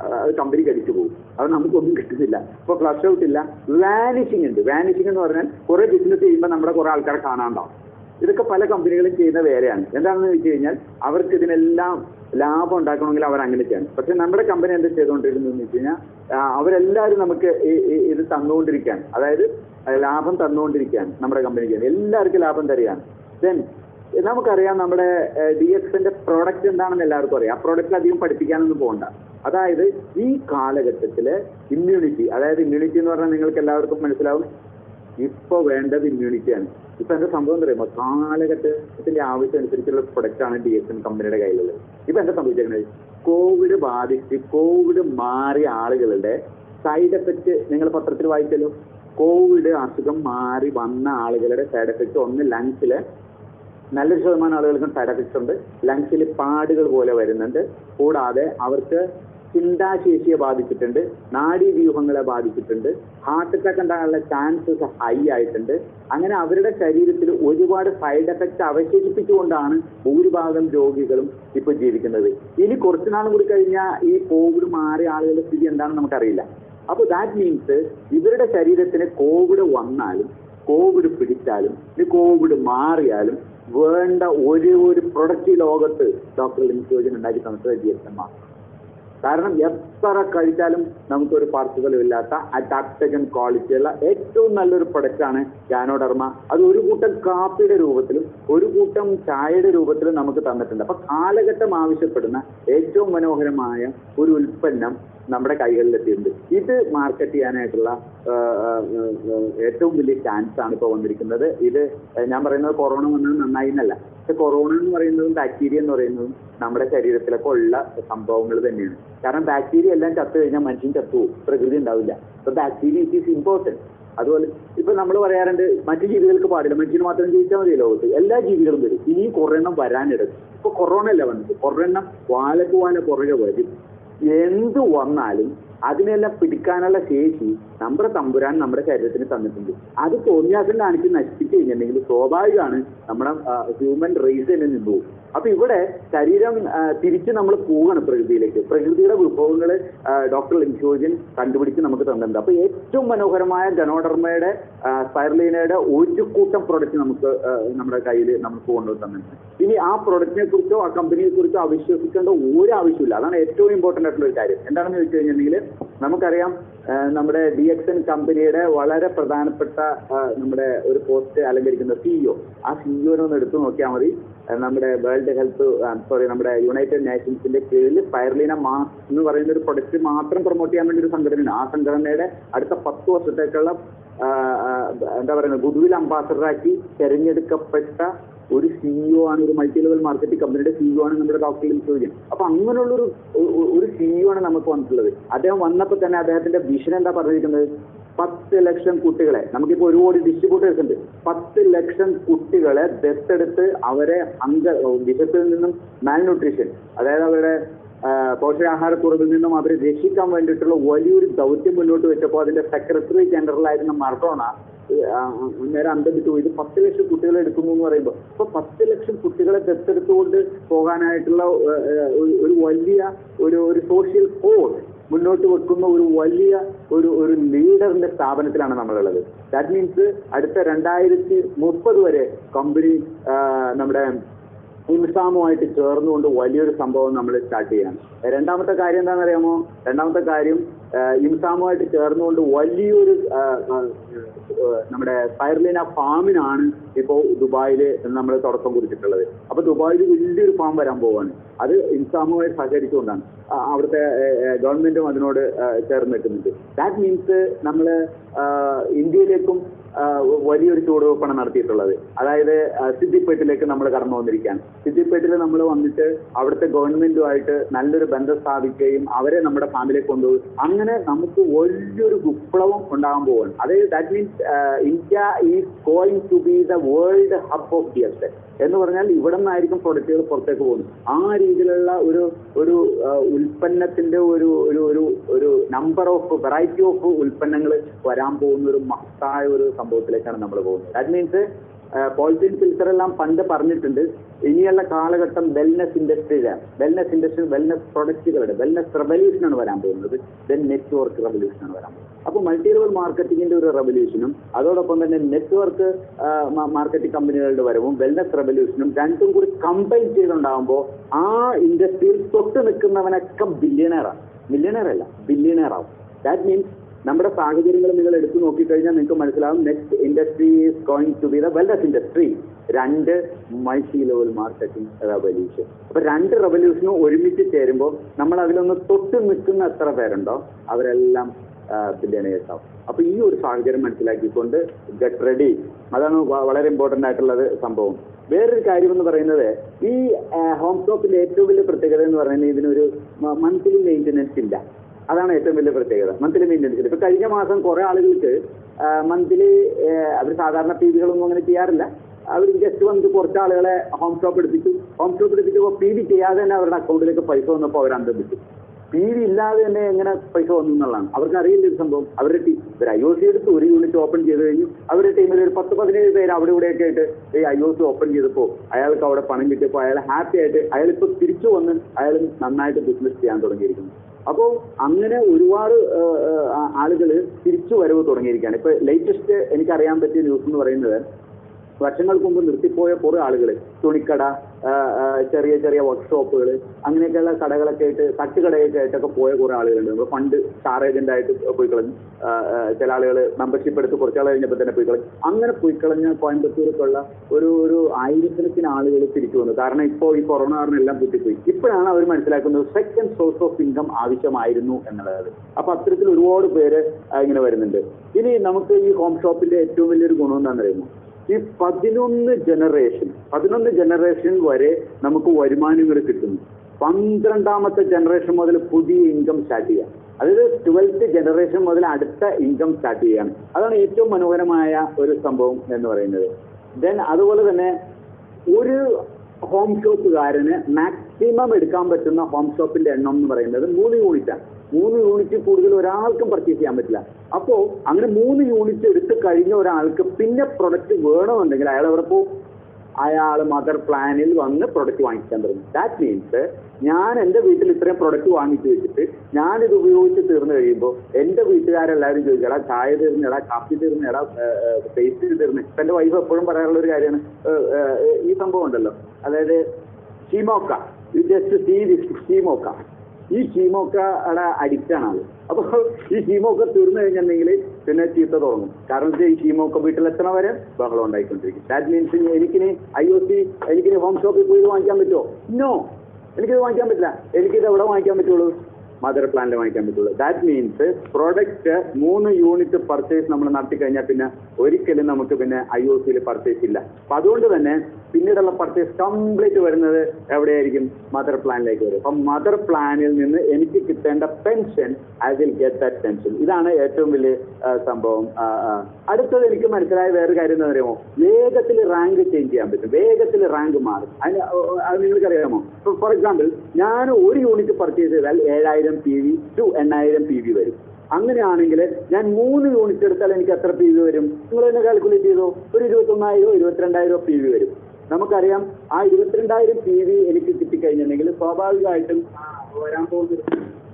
കമ്പനി കടിച്ചു പോകും അത് നമുക്കൊന്നും കിട്ടുന്നില്ല ഇപ്പൊ ഫ്ലഷ് ഔട്ട് ഇല്ല വാനിഷിംഗ് ഉണ്ട് വാനിഷിംഗ് എന്ന് പറഞ്ഞാൽ കുറെ ബിസിനസ് ചെയ്യുമ്പോൾ നമ്മുടെ കുറെ ആൾക്കാരെ കാണാണ്ടാവും ഇതൊക്കെ പല കമ്പനികളും ചെയ്യുന്ന വേറെയാണ് എന്താണെന്ന് വെച്ച് കഴിഞ്ഞാൽ അവർക്ക് ഇതിനെല്ലാം ലാഭം ഉണ്ടാക്കണമെങ്കിൽ അവർ അങ്ങനെ ചെയ്യണം പക്ഷെ നമ്മുടെ കമ്പനി എന്താ ചെയ്തുകൊണ്ടിരുന്നതെന്ന് വെച്ച് കഴിഞ്ഞാൽ ആ, അവരെല്ലാവരും നമുക്ക് ഈ- ഈ- ഇത് തന്നുകൊണ്ടിരിക്കുകയാണ് അതായത് ആ, ലാഭം തന്നുകൊണ്ടിരിക്കുകയാണ് നമ്മുടെ കമ്പനിക്ക് എല്ലാവർക്കും ലാഭം തരികയാണ് ദെൻ നമുക്കറിയാം നമ്മുടെ ഡി എക്സിന്റെ പ്രോഡക്റ്റ് എന്താണെന്ന് എല്ലാവർക്കും അറിയാം ആ പ്രോഡക്റ്റ് അധികം പഠിപ്പിക്കാനൊന്നും പോകണ്ട അതായത് ഈ കാലഘട്ടത്തില് ഇമ്മ്യൂണിറ്റി അതായത് ഇമ്മ്യൂണിറ്റി എന്ന് പറഞ്ഞാൽ നിങ്ങൾക്ക് എല്ലാവർക്കും മനസ്സിലാവും ഇപ്പൊ വേണ്ടത് ഇമ്മ്യൂണിറ്റിയാണ് ഇപ്പൊ എന്താ സംഭവം എന്ന് പറയുമ്പോൾ കാലഘട്ടത്തിന്റെ ആവശ്യം അനുസരിച്ചുള്ള പ്രൊഡക്റ്റ് ആണ് ഡി എസ് എൻ കമ്പനിയുടെ കയ്യിലുള്ളത് ഇപ്പൊ എന്താ സംഭവിച്ചിരിക്കുന്നത് കോവിഡ് ബാധിച്ച് കോവിഡ് മാറിയ ആളുകളുടെ സൈഡ് എഫക്റ്റ് നിങ്ങൾ പത്രത്തിൽ വായിച്ചല്ലോ കോവിഡ് അസുഖം മാറി വന്ന ആളുകളുടെ സൈഡ് എഫക്റ്റ് ഒന്ന് ലങ്സില് നല്ലൊരു ശതമാനം ആളുകൾക്കും സൈഡ് എഫക്ട്സ് ഉണ്ട് ലങ്സിൽ പാടുകൾ പോലെ വരുന്നുണ്ട് കൂടാതെ അവർക്ക് ചിന്താശേഷിയെ ബാധിച്ചിട്ടുണ്ട് നാഡീവ്യൂഹങ്ങളെ ബാധിച്ചിട്ടുണ്ട് ഹാർട്ട് അറ്റാക്ക് ഉണ്ടാകാനുള്ള ചാൻസസ് ഹൈ ആയിട്ടുണ്ട് അങ്ങനെ അവരുടെ ശരീരത്തിൽ ഒരുപാട് സൈഡ് എഫക്റ്റ് അവശേഷിപ്പിച്ചുകൊണ്ടാണ് ഭൂരിഭാഗം രോഗികളും ഇപ്പോൾ ജീവിക്കുന്നത് ഇനി കുറച്ചു നാളും കൂടി കഴിഞ്ഞാൽ ഈ കോവിഡ് മാറിയ ആളുകളുടെ സ്ഥിതി എന്താണെന്ന് നമുക്കറിയില്ല അപ്പോൾ ദാറ്റ് മീൻസ് ഇവരുടെ ശരീരത്തിന് കോവിഡ് വന്നാലും കോവിഡ് പിടിച്ചാലും ഇനി കോവിഡ് മാറിയാലും വേണ്ട ഒരേ ഒരു പ്രൊഡക്റ്റ് ലോകത്ത് ഡോക്ടർ ലിംസോജൻ ഉണ്ടാക്കി തന്നത് ജി എസ് എം ആണ് കാരണം എത്ര കഴിച്ചാലും നമുക്കൊരു പാർശ്വഫലം ഇല്ലാത്ത അഡാപ്റ്റജൻ ക്വാളിറ്റിയുള്ള ഏറ്റവും നല്ലൊരു പ്രൊഡക്റ്റ് ആണ് ഗാനോഡർമ അത് ഒരു കൂട്ടം കാപ്പിയുടെ രൂപത്തിലും ഒരു കൂട്ടം ചായയുടെ രൂപത്തിലും നമുക്ക് തന്നിട്ടുണ്ട് അപ്പൊ കാലഘട്ടം ആവശ്യപ്പെടുന്ന ഏറ്റവും മനോഹരമായ ഒരു ഉൽപ്പന്നം നമ്മുടെ കൈകളിലെത്തിയിട്ടുണ്ട് ഇത് മാർക്കറ്റ് ചെയ്യാനായിട്ടുള്ള ആ, ആ, ആ, ഏറ്റവും വലിയ ചാൻസ് ആണ് ഇപ്പോൾ വന്നിരിക്കുന്നത് ഇത് ഞാൻ പറയുന്നത് കൊറോണ വന്നത് നന്നായി എന്നല്ല പക്ഷെ കൊറോണ എന്ന് പറയുന്നതും ബാക്ടീരിയ എന്ന് പറയുന്നതും നമ്മുടെ ശരീരത്തിലൊക്കെ ഉള്ള സംഭവങ്ങൾ തന്നെയാണ് കാരണം ബാക്ടീരിയ എല്ലാം ചത്തു കഴിഞ്ഞാൽ മനുഷ്യൻ ചത്തു പോകും പ്രകൃതി ഉണ്ടാവില്ല അപ്പൊ ബാക്ടീരിയ ഇറ്റ് ഈസ് ഇമ്പോർട്ടൻറ്റ് അതുപോലെ ഇപ്പൊ നമ്മൾ പറയാറുണ്ട് മറ്റു ജീവികൾക്ക് പാടില്ല മനുഷ്യന് മാത്രം ജീവിച്ചാൽ മതി ലോകത്ത് എല്ലാ ജീവികളും വരും ഇനിയും കുറെ എണ്ണം വരാനിടക്കും ഇപ്പൊ കൊറോണ അല്ല വന്നത് കൊറേ എണ്ണം വാലക്ക് വാല പുറകെ വരും എന്ത് വന്നാലും അതിനെല്ലാം പിടിക്കാനുള്ള ശേഷി നമ്മുടെ തമ്പുരാൻ നമ്മുടെ ശരീരത്തിന് തന്നിട്ടുണ്ട് അത് തോന്നിയാസം കാണിച്ച് നശിപ്പിച്ചു കഴിഞ്ഞിട്ടുണ്ടെങ്കിൽ സ്വാഭാവികമാണ് നമ്മുടെ ഹ്യൂമൻ റേസ് തന്നെ നിന്നു പോകും അപ്പൊ ഇവിടെ ശരീരം ആ, തിരിച്ച് നമ്മൾ പോവുകയാണ് പ്രകൃതിയിലേക്ക് പ്രകൃതിയുടെ വിഭവങ്ങൾ ഡോക്ടർ ലിൻഷോജൻ കണ്ടുപിടിച്ച് നമുക്ക് തന്നിട്ടുണ്ട് അപ്പൊ ഏറ്റവും മനോഹരമായ ഗനോഡർമയുടെ സ്പൈർലീനയുടെ ഒരു കൂട്ടം പ്രൊഡക്റ്റ് നമുക്ക് ആ, നമ്മുടെ കയ്യിൽ നമുക്ക് കൊണ്ടുവന്ന് തന്നിട്ടുണ്ട് ഇനി ആ പ്രൊഡക്റ്റിനെ കുറിച്ചോ ആ കമ്പനിയെ കുറിച്ചോ അവിശ്വസിക്കേണ്ട ഒരു ആവശ്യമില്ല അതാണ് ഏറ്റവും ഇമ്പോർട്ടന്റ് ആയിട്ടുള്ള ഒരു കാര്യം എന്താണെന്ന് ചോദിച്ചു കഴിഞ്ഞിട്ടുണ്ടെങ്കിൽ നമുക്കറിയാം ആ, നമ്മുടെ ഡി എക്സ് എൻ കമ്പനിയുടെ വളരെ പ്രധാനപ്പെട്ട ആ, നമ്മുടെ ഒരു പോസ്റ്റ് അലങ്കരിക്കുന്ന സിഇഒ ആ സിഇഒനെ ഒന്ന് എടുത്തു നോക്കിയാൽ മതി ആ, നമ്മുടെ വേൾഡ് ഹെൽത്ത് സോറി നമ്മുടെ യുണൈറ്റഡ് നേഷൻസിന്റെ കീഴിൽ ഫയർലീന മാസ് എന്ന് പറയുന്ന ഒരു പ്രൊഡക്റ്റ് മാത്രം പ്രൊമോട്ട് ചെയ്യാൻ വേണ്ടി ഒരു സംഘടനയാണ് ആ സംഘടനയുടെ അടുത്ത പത്ത് വർഷത്തേക്കുള്ള ആ, ആ, എന്താ പറയുന്നത് ഗുഡ്വിൽ അംബാസഡറാക്കി തെരഞ്ഞെടുക്കപ്പെട്ട ഒരു സിഇഒ ആണ് ഒരു മൾട്ടി ലെവൽ മാർക്കറ്റിംഗ് കമ്പനിയുടെ സിഇഒ ആണ് നമ്മുടെ ഡോക്ടർ ലിംസോജൻ അപ്പൊ അങ്ങനെയുള്ള ഒരു ഒ- ഒരു സിഇഒ ആണ് നമുക്ക് വന്നിട്ടുള്ളത് അദ്ദേഹം വന്നപ്പോൾ തന്നെ അദ്ദേഹത്തിന്റെ വിഷൻ എന്താ പറഞ്ഞിരിക്കുന്നത് പത്ത് ലക്ഷം കുട്ടികളെ നമുക്കിപ്പോ ഒരു കോടി ഡിസ്ട്രിബ്യൂട്ടേഴ്സ് ഉണ്ട് പത്ത് ലക്ഷം കുട്ടികളെ ദത്തെടുത്ത് അവരെ അംഗ വിശപ്പിൽ നിന്നും മാൽന്യൂട്രീഷൻ അതായത് അവരുടെ ആ, പോഷകാഹാരക്കുറവിൽ നിന്നും അവരെ രക്ഷിക്കാൻ വേണ്ടിയിട്ടുള്ള വലിയൊരു ദൗത്യം മുന്നോട്ട് വെച്ചപ്പോൾ അതിന്റെ സെക്രട്ടറി ജനറലായിരുന്ന മർഡോണ ആ, നേരെ അന്തം വിട്ടു ഇത് പത്ത് ലക്ഷം കുട്ടികളെ എടുക്കുന്നു എന്ന് പറയുമ്പോൾ അപ്പൊ പത്ത് ലക്ഷം കുട്ടികളെ ദത്തെടുത്തുകൊണ്ട് പോകാനായിട്ടുള്ള ആ, ആ, ഒരു- ഒരു വലിയ ഒരു ഒരു സോഷ്യൽ കോഡ് മുന്നോട്ട് വെക്കുന്ന ഒരു വലിയ ഒരു ഒരു ലീഡറിന്റെ സ്ഥാപനത്തിലാണ് നമ്മളുള്ളത് ദാറ്റ് മീൻസ് അടുത്ത രണ്ടായിരത്തി മുപ്പത് വരെ കമ്പനി നമ്മുടെ ഇൻസാമുമായിട്ട് ചേർന്നുകൊണ്ട് വലിയൊരു സംഭവം നമ്മൾ സ്റ്റാർട്ട് ചെയ്യാണ് രണ്ടാമത്തെ കാര്യം എന്താണെന്ന് അറിയാമോ രണ്ടാമത്തെ കാര്യം ആഹ് ഇൻസാമുമായിട്ട് ചേർന്നുകൊണ്ട് വലിയൊരു ആഹ് ആഹ് ആഹ് നമ്മുടെ സ്പൈർലിന ഫാമിനാണ് ഇപ്പോൾ ദുബായിൽ നമ്മൾ തുടക്കം കുറിച്ചിട്ടുള്ളത് അപ്പൊ ദുബായിൽ വലിയൊരു ഫാം വരാൻ പോവാണ് അത് ഇൻസാമുമായി സഹകരിച്ചുകൊണ്ടാണ് ആ, അവിടുത്തെ ഗവൺമെന്റും അതിനോട് ആഹ് ചേർന്ന് നിൽക്കുന്നുണ്ട് ദാറ്റ് മീൻസ് നമ്മൾ ഇന്ത്യയിലേക്കും ആ, വലിയൊരു ചുവടുവെപ്പാണ് നടത്തിയിട്ടുള്ളത് അതായത് ആ, സിദ്ദിപ്പേട്ടിലേക്ക് നമ്മൾ കടന്നു വന്നിരിക്കുകയാണ് സിദ്ദിപ്പേട്ടിൽ നമ്മൾ വന്നിട്ട് അവിടുത്തെ ഗവൺമെന്റുമായിട്ട് നല്ലൊരു ബന്ധം സ്ഥാപിക്കുകയും അവരെ നമ്മുടെ ഫാമിലേക്ക് കൊണ്ടുപോയി അങ്ങനെ നമുക്ക് വലിയൊരു വിപ്ലവം ഉണ്ടാകാൻ പോവുകയാണ് അതായത് that means India is going to be the world hub of D S എന്ന് പറഞ്ഞാൽ ഇവിടെ നിന്നായിരിക്കും പ്രൊഡക്റ്റുകൾ പുറത്തേക്ക് പോകുന്നത് ആ രീതിയിലുള്ള ഒരു ഒരു ആ, ഉൽപ്പന്നത്തിന്റെ ഒരു ഒരു ഒരു ഒരു നമ്പർ ഓഫ് വെറൈറ്റി ഓഫ് ഉൽപ്പന്നങ്ങൾ വരാൻ പോകുന്ന ഒരു മഹത്തായ ഒരു സംഭവത്തിലേക്കാണ് നമ്മൾ പോകുന്നത് ദാറ്റ് മീൻസ് പോളിത്തീൻ ഫിൽറ്റർ എല്ലാം പണ്ട് പറഞ്ഞിട്ടുണ്ട് ഇനിയുള്ള കാലഘട്ടം വെൽനസ് ഇൻഡസ്ട്രിയിലാണ് വെൽനസ് ഇൻഡസ്ട്രി വെൽനസ് പ്രൊഡക്റ്റുകളുടെ വെൽനസ് റെവല്യൂഷൻ ആണ് വരാൻ പോകുന്നത് ദെൻ നെറ്റ്വർക്ക് റെവല്യൂഷൻ ആണ് വരാൻ പോകുന്നത് അപ്പൊ മൾട്ടി ലെവൽ മാർക്കറ്റിംഗിന്റെ ഒരു റെവല്യൂഷനും അതോടൊപ്പം തന്നെ നെറ്റ്വർക്ക് മാർക്കറ്റിംഗ് കമ്പനികളുടെ വരവും വെൽനസ് റെവല്യൂഷനും രണ്ടും കൂടി കമ്പൈൻ ചെയ്തുണ്ടാകുമ്പോൾ ആ ഇൻഡസ്ട്രിയിൽ തൊട്ട് നിൽക്കുന്നവനൊക്കെ ബില്യണറാണ് മില്യണർ അല്ല ബില്യണർ ആവും ദാറ്റ് മീൻസ് നമ്മുടെ സാഹചര്യങ്ങൾ നിങ്ങൾ എടുത്തു നോക്കിക്കഴിഞ്ഞാൽ നിങ്ങൾക്ക് മനസ്സിലാവും next industry is going to be the wellness industry രണ്ട് മൾട്ടി ലെവൽ മാർക്കറ്റിംഗ് റെവല്യൂഷൻ അപ്പൊ രണ്ട് റെവല്യൂഷനും ഒരുമിച്ച് ചേരുമ്പോൾ നമ്മൾ അതിലൊന്ന് തൊട്ട് നിൽക്കുന്ന എത്ര പേരുണ്ടോ അവരെല്ലാം ബില്യണേഴ്സ് ആവും അപ്പൊ ഈ ഒരു സാഹചര്യം മനസ്സിലാക്കിക്കൊണ്ട് ഗെറ്റ് റെഡി അതാണ് വ- വളരെ ഇമ്പോർട്ടന്റ് ആയിട്ടുള്ളത് സംഭവം വേറൊരു കാര്യം എന്ന് പറയുന്നത് ഈ ഹോം ഷോപ്പിന്റെ ഏറ്റവും വലിയ പ്രത്യേകത എന്ന് പറയുന്നത് ഇതിനൊരു മന്ത്ലി മെയിൻ്റനൻസ് ഇല്ല അതാണ് ഏറ്റവും വലിയ പ്രത്യേകത മന്ത്ലി മെയിൻ്റനൻസ് ഇല്ല ഇപ്പൊ കഴിഞ്ഞ മാസം കുറെ ആളുകൾക്ക് മന്ത്ലി അവർ സാധാരണ പി വികളൊന്നും അങ്ങനെ ചെയ്യാറില്ല അവർ ജസ്റ്റ് വന്നിട്ട് കുറച്ച് ആളുകളെ ഹോം ഷോപ്പ് എടുപ്പിച്ചു ഹോം ഷോപ്പ് എടുപ്പിച്ചപ്പോൾ പി വി ചെയ്യാതെ തന്നെ അവരുടെ അക്കൗണ്ടിലേക്ക് പൈസ വന്നപ്പോൾ അവർ അന്തം വിട്ടു പി വി ഇല്ലാതെ തന്നെ എങ്ങനെ പൈസ വന്നു എന്നുള്ളതാണ് അവർക്ക് അറിയില്ല ഇത് സംഭവം അവരുടെ ടീം ഒരു ഐ ഒ സി എടുത്ത് ഒരു യൂണിറ്റ് ഓപ്പൺ ചെയ്ത് കഴിഞ്ഞു അവരുടെ ടീമിൽ ഒരു പത്ത് പതിനേഴ് പേര് അവിടെ ഇവിടെയൊക്കെ ആയിട്ട് ഈ ഐ ഒ സി ഓപ്പൺ ചെയ്തപ്പോൾ അയാൾക്ക് അവിടെ പണം കിട്ടിയപ്പോൾ അയാൾ ഹാപ്പി ആയിട്ട് അയാൾ ഇപ്പോൾ തിരിച്ചു വന്ന് അയാൾ നന്നായിട്ട് ബിസിനസ് ചെയ്യാൻ തുടങ്ങിയിരിക്കുന്നു അപ്പോൾ അങ്ങനെ ഒരുപാട് ആളുകൾ തിരിച്ചു വരവ് തുടങ്ങിയിരിക്കുകയാണ് ഇപ്പൊ ലേറ്റസ്റ്റ് എനിക്കറിയാൻ പറ്റിയ ന്യൂസ് എന്ന് പറയുന്നത് വർഷങ്ങൾക്ക് മുമ്പ് നിർത്തിപ്പോയ കുറെ ആളുകൾ തുണിക്കട ആ, ആ, ചെറിയ ചെറിയ വർക്ക്ഷോപ്പുകൾ അങ്ങനെയൊക്കെയുള്ള കടകളൊക്കെ ആയിട്ട് തട്ടുകടയൊക്കെ ആയിട്ടൊക്കെ പോയ കുറെ ആളുകളുണ്ട് നമ്മൾ ഫണ്ട് സ്റ്റാർ ഏജന്റ് ആയിട്ട് പോയി കളഞ്ഞു ആ, ആ, ചില ആളുകൾ മെമ്പർഷിപ്പ് എടുത്ത് കുറച്ചാൾ കഴിഞ്ഞപ്പോൾ തന്നെ പോയി കളഞ്ഞു അങ്ങനെ പോയി കളഞ്ഞ കോയമ്പത്തൂർക്കുള്ള ഒരു ഒരു ആയിരക്കണക്കിന് ആളുകൾ തിരിച്ചു വന്നു കാരണം ഇപ്പോൾ ഈ കൊറോണ കാരണം എല്ലാം പൂട്ടിപ്പോയി ഇപ്പോഴാണ് അവർ മനസ്സിലാക്കുന്നത് സെക്കൻഡ് സോഴ്സ് ഓഫ് ഇൻകം ആവശ്യമായിരുന്നു എന്നുള്ളത് അപ്പൊ അത്തരത്തിൽ ഒരുപാട് പേര് ആ, ഇങ്ങനെ വരുന്നുണ്ട് ഇനി നമുക്ക് ഈ ഹോം ഷോപ്പിന്റെ ഏറ്റവും വലിയൊരു ഗുണം എന്താണെന്ന് അറിയുമോ ഈ പതിനൊന്ന് ജനറേഷൻ പതിനൊന്ന് ജനറേഷൻ വരെ നമുക്ക് വരുമാനങ്ങൾ കിട്ടുന്നു പന്ത്രണ്ടാമത്തെ ജനറേഷൻ മുതൽ പുതിയ ഇൻകം സ്റ്റാർട്ട് ചെയ്യാം അതായത് ട്വൽത്ത് ജനറേഷൻ മുതൽ അടുത്ത ഇൻകം സ്റ്റാർട്ട് ചെയ്യാണ് അതാണ് ഏറ്റവും മനോഹരമായ ഒരു സംഭവം എന്ന് പറയുന്നത് ദെൻ അതുപോലെ തന്നെ ഒരു ഹോം ഷോപ്പുകാരന് മാക്സിമം എടുക്കാൻ പറ്റുന്ന ഹോം ഷോപ്പിന്റെ എണ്ണം എന്ന് പറയുന്നത് മൂന്ന് യൂണിറ്റാണ് മൂന്ന് യൂണിറ്റ് കൂടുതൽ ഒരാൾക്കും പർച്ചേസ് ചെയ്യാൻ പറ്റില്ല അപ്പോ അങ്ങനെ മൂന്ന് യൂണിറ്റ് എടുത്ത് കഴിഞ്ഞ ഒരാൾക്ക് പിന്നെ പ്രൊഡക്റ്റ് വേണമെന്നുണ്ടെങ്കിൽ അയാൾ എവിടെ പോകും അയാൾ മദർ പ്ലാനിൽ വന്ന് പ്രൊഡക്റ്റ് വാങ്ങിക്കാൻ തുടങ്ങും ദാറ്റ് മീൻസ് ഞാൻ എൻ്റെ വീട്ടിൽ ഇത്രയും പ്രൊഡക്റ്റ് വാങ്ങിച്ചു വെച്ചിട്ട് ഞാനിത് ഉപയോഗിച്ച് തീർന്നു കഴിയുമ്പോൾ എൻ്റെ വീട്ടുകാരെല്ലാവരും ചോദിക്കും എടാ ചായ തീർന്ന് എടാ കാപ്പി തീർന്ന് എടാ പേസ്റ്റ് തീർന്ന് ഇപ്പം എൻ്റെ വൈഫ് എപ്പോഴും പറയാറുള്ള ഒരു കാര്യമാണ് ഏഹ്, ഏഹ്, ഈ സംഭവം ഉണ്ടല്ലോ അതായത് ഷീമോക്ക യു ജസ്റ്റ് സീ ദിസ് ഷീമോക്ക ഈ ഷീമോക്കയുടെ അഡിക്റ്റ് ആണ് ആള് അപ്പൊ ഈ ഷീമോക്ക തീർന്നു കഴിഞ്ഞിട്ടുണ്ടെങ്കിൽ പിന്നെ ചീത്ത തുടങ്ങും കാരണം വെച്ചാൽ ഈ ഷീമോക്ക വീട്ടിലെത്തണ വരെ ബഹളം ഉണ്ടായിക്കൊണ്ടിരിക്കും ദാറ്റ് മീൻസ് എനിക്കിനി ഐ ഒ സി എനിക്കിനി ഹോം ഷോപ്പിൽ പോയി ഇത് വാങ്ങിക്കാൻ പറ്റുമോ നോ എനിക്കിത് വാങ്ങിക്കാൻ പറ്റില്ല എനിക്കിത് എവിടെ വാങ്ങിക്കാൻ പറ്റുള്ളൂ മദർ പ്ലാന്റിൽ വാങ്ങിക്കാൻ പറ്റുള്ളൂ ദാറ്റ് മീൻസ് പ്രോഡക്റ്റ് മൂന്ന് യൂണിറ്റ് പർച്ചേസ് നമ്മൾ നടത്തി കഴിഞ്ഞാൽ പിന്നെ ഒരിക്കലും നമുക്ക് പിന്നെ ഐ ഒ സിയിൽ പർച്ചേസ് ഇല്ല അപ്പൊ അതുകൊണ്ട് തന്നെ പിന്നീടുള്ള പർച്ചേസ് കംപ്ലീറ്റ് വരുന്നത് എവിടെയായിരിക്കും മദർ പ്ലാനിലേക്ക് വരും അപ്പം മദർ പ്ലാനിൽ നിന്ന് എനിക്ക് കിട്ടേണ്ട pension I will get that pension ഇതാണ് ഏറ്റവും വലിയ ആ, സംഭവം ആ, ആ. അടുത്തത് എനിക്ക് മനസ്സിലായ വേറെ കാര്യം എന്താ പറയുമോ വേഗത്തിൽ റാങ്ക് ചേഞ്ച് ചെയ്യാൻ പറ്റും വേഗത്തിൽ റാങ്ക് മാറും അതിന് ഓ, ഓ, അത് നിങ്ങൾക്കറിയാമോ ഫോർ എക്സാമ്പിൾ ഞാൻ ഒരു യൂണിറ്റ് പർച്ചേസ് ചെയ്താൽ ഏഴായിരം പി വി ടു എണ്ണായിരം പി വി വരും അങ്ങനെയാണെങ്കിൽ ഞാൻ മൂന്ന് യൂണിറ്റ് എടുത്താൽ എനിക്ക് എത്ര പി വി വരും നിങ്ങൾ തന്നെ കാൽക്കുലേറ്റ് ചെയ്തോ ഒരു ഇരുപത്തൊന്നായിരോ ഇരുപത്തിരണ്ടായിരോ പി വി വരും നമുക്കറിയാം ആ ഇരുപത്തിരണ്ടായിരം പി വി എനിക്ക് കിട്ടിക്കഴിഞ്ഞിട്ടുണ്ടെങ്കിൽ സ്വാഭാവികമായിട്ടും ആ, വരാൻ പോകുന്നത്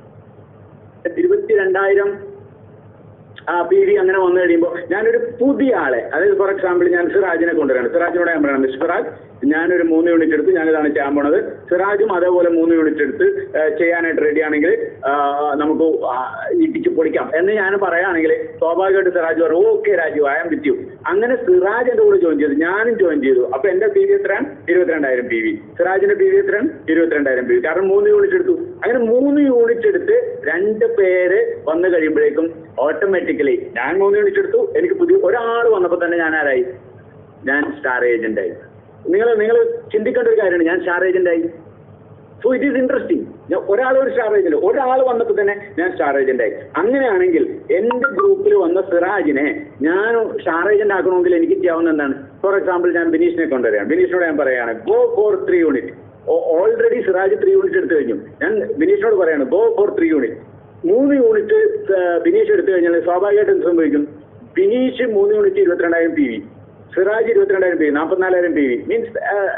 ഇരുപത്തിരണ്ടായിരം ആ പി വി അങ്ങനെ വന്നു കഴിയുമ്പോൾ ഞാനൊരു പുതിയ ആളെ അതായത് ഫോർ എക്സാമ്പിൾ ഞാൻ സിറാജിനെ കൊണ്ടുവരാണ് സിറാജിനോട് ഞാൻ പറയണം മിസ്റ്റർ സിറാജ് ഞാനൊരു മൂന്ന് യൂണിറ്റ് എടുത്ത് ഞാനിതാണ് ചെയ്യാൻ പോണത് സിറാജും അതേപോലെ മൂന്ന് യൂണിറ്റ് എടുത്ത് ആ, ചെയ്യാനായിട്ട് റെഡി ആണെങ്കിൽ ആ, നമുക്ക് ആ, ഇടിച്ച് പൊളിക്കാം എന്ന് ഞാൻ പറയുകയാണെങ്കിൽ സ്വാഭാവികമായിട്ട് സിറാജ് പറയും okay Raju I am with you അങ്ങനെ സിറാജ് എന്റെ കൂടെ ജോയിൻ ചെയ്തു ഞാനും ജോയിൻ ചെയ്തു അപ്പൊ എന്റെ പി വി എത്രയാണ് ഇരുപത്തിരണ്ടായിരം പി വി സിറാജിന്റെ പി വി എത്രയാണ് ഇരുപത്തിരണ്ടായിരം പി വി കാരണം മൂന്ന് യൂണിറ്റ് എടുത്തു അങ്ങനെ മൂന്ന് യൂണിറ്റ് എടുത്ത് രണ്ട് പേര് വന്നു കഴിയുമ്പോഴേക്കും ഓട്ടോമാറ്റിക്കലി ഞാൻ മൂന്ന് യൂണിറ്റ് എടുത്തു എനിക്ക് പുതിയ ഒരാൾ വന്നപ്പോൾ തന്നെ ഞാൻ ആരായി ഞാൻ സ്റ്റാർ ഏജന്റ് ആയി നിങ്ങൾ നിങ്ങൾ ചിന്തിക്കേണ്ട ഒരു കാര്യമാണ് ഞാൻ സ്റ്റാർ ഏജന്റ് ആയി സോ ഇറ്റ് ഈസ് ഇൻട്രസ്റ്റിംഗ് ഞാൻ ഒരാൾ ഒരു സ്റ്റാർ ഏജന്റ് ഒരാൾ വന്നപ്പോൾ തന്നെ ഞാൻ സ്റ്റാർ ഏജന്റ് ആയി അങ്ങനെയാണെങ്കിൽ എന്റെ ഗ്രൂപ്പിൽ വന്ന സിറാജിനെ ഞാൻ സ്റ്റാർ ഏജന്റ് ആക്കണമെങ്കിൽ എനിക്ക് ചെയ്യാവുന്ന എന്താണ് ഫോർ എക്സാമ്പിൾ ഞാൻ ബിനീഷിനെ കൊണ്ടുവരികയാണ് ബിനീഷിനോട് ഞാൻ പറയുകയാണ് go for three unit already Siraj three unit എടുത്തു കഴിഞ്ഞു ഞാൻ ബിനീഷിനോട് പറയാണ് ഗോ ഫോർ ത്രീ യൂണിറ്റ് മൂന്ന് യൂണിറ്റ് ബിനീഷ് എടുത്തു കഴിഞ്ഞാൽ സ്വാഭാവികമായിട്ടും എന്ത് സംഭവിക്കും ബിനീഷ് മൂന്ന് യൂണിറ്റ് ഇരുപത്തിരണ്ടായിരം പി വി സിറാജ് ഇരുപത്തിരണ്ടായിരം പി വി നാൽപ്പത്തിനാലായിരം P V means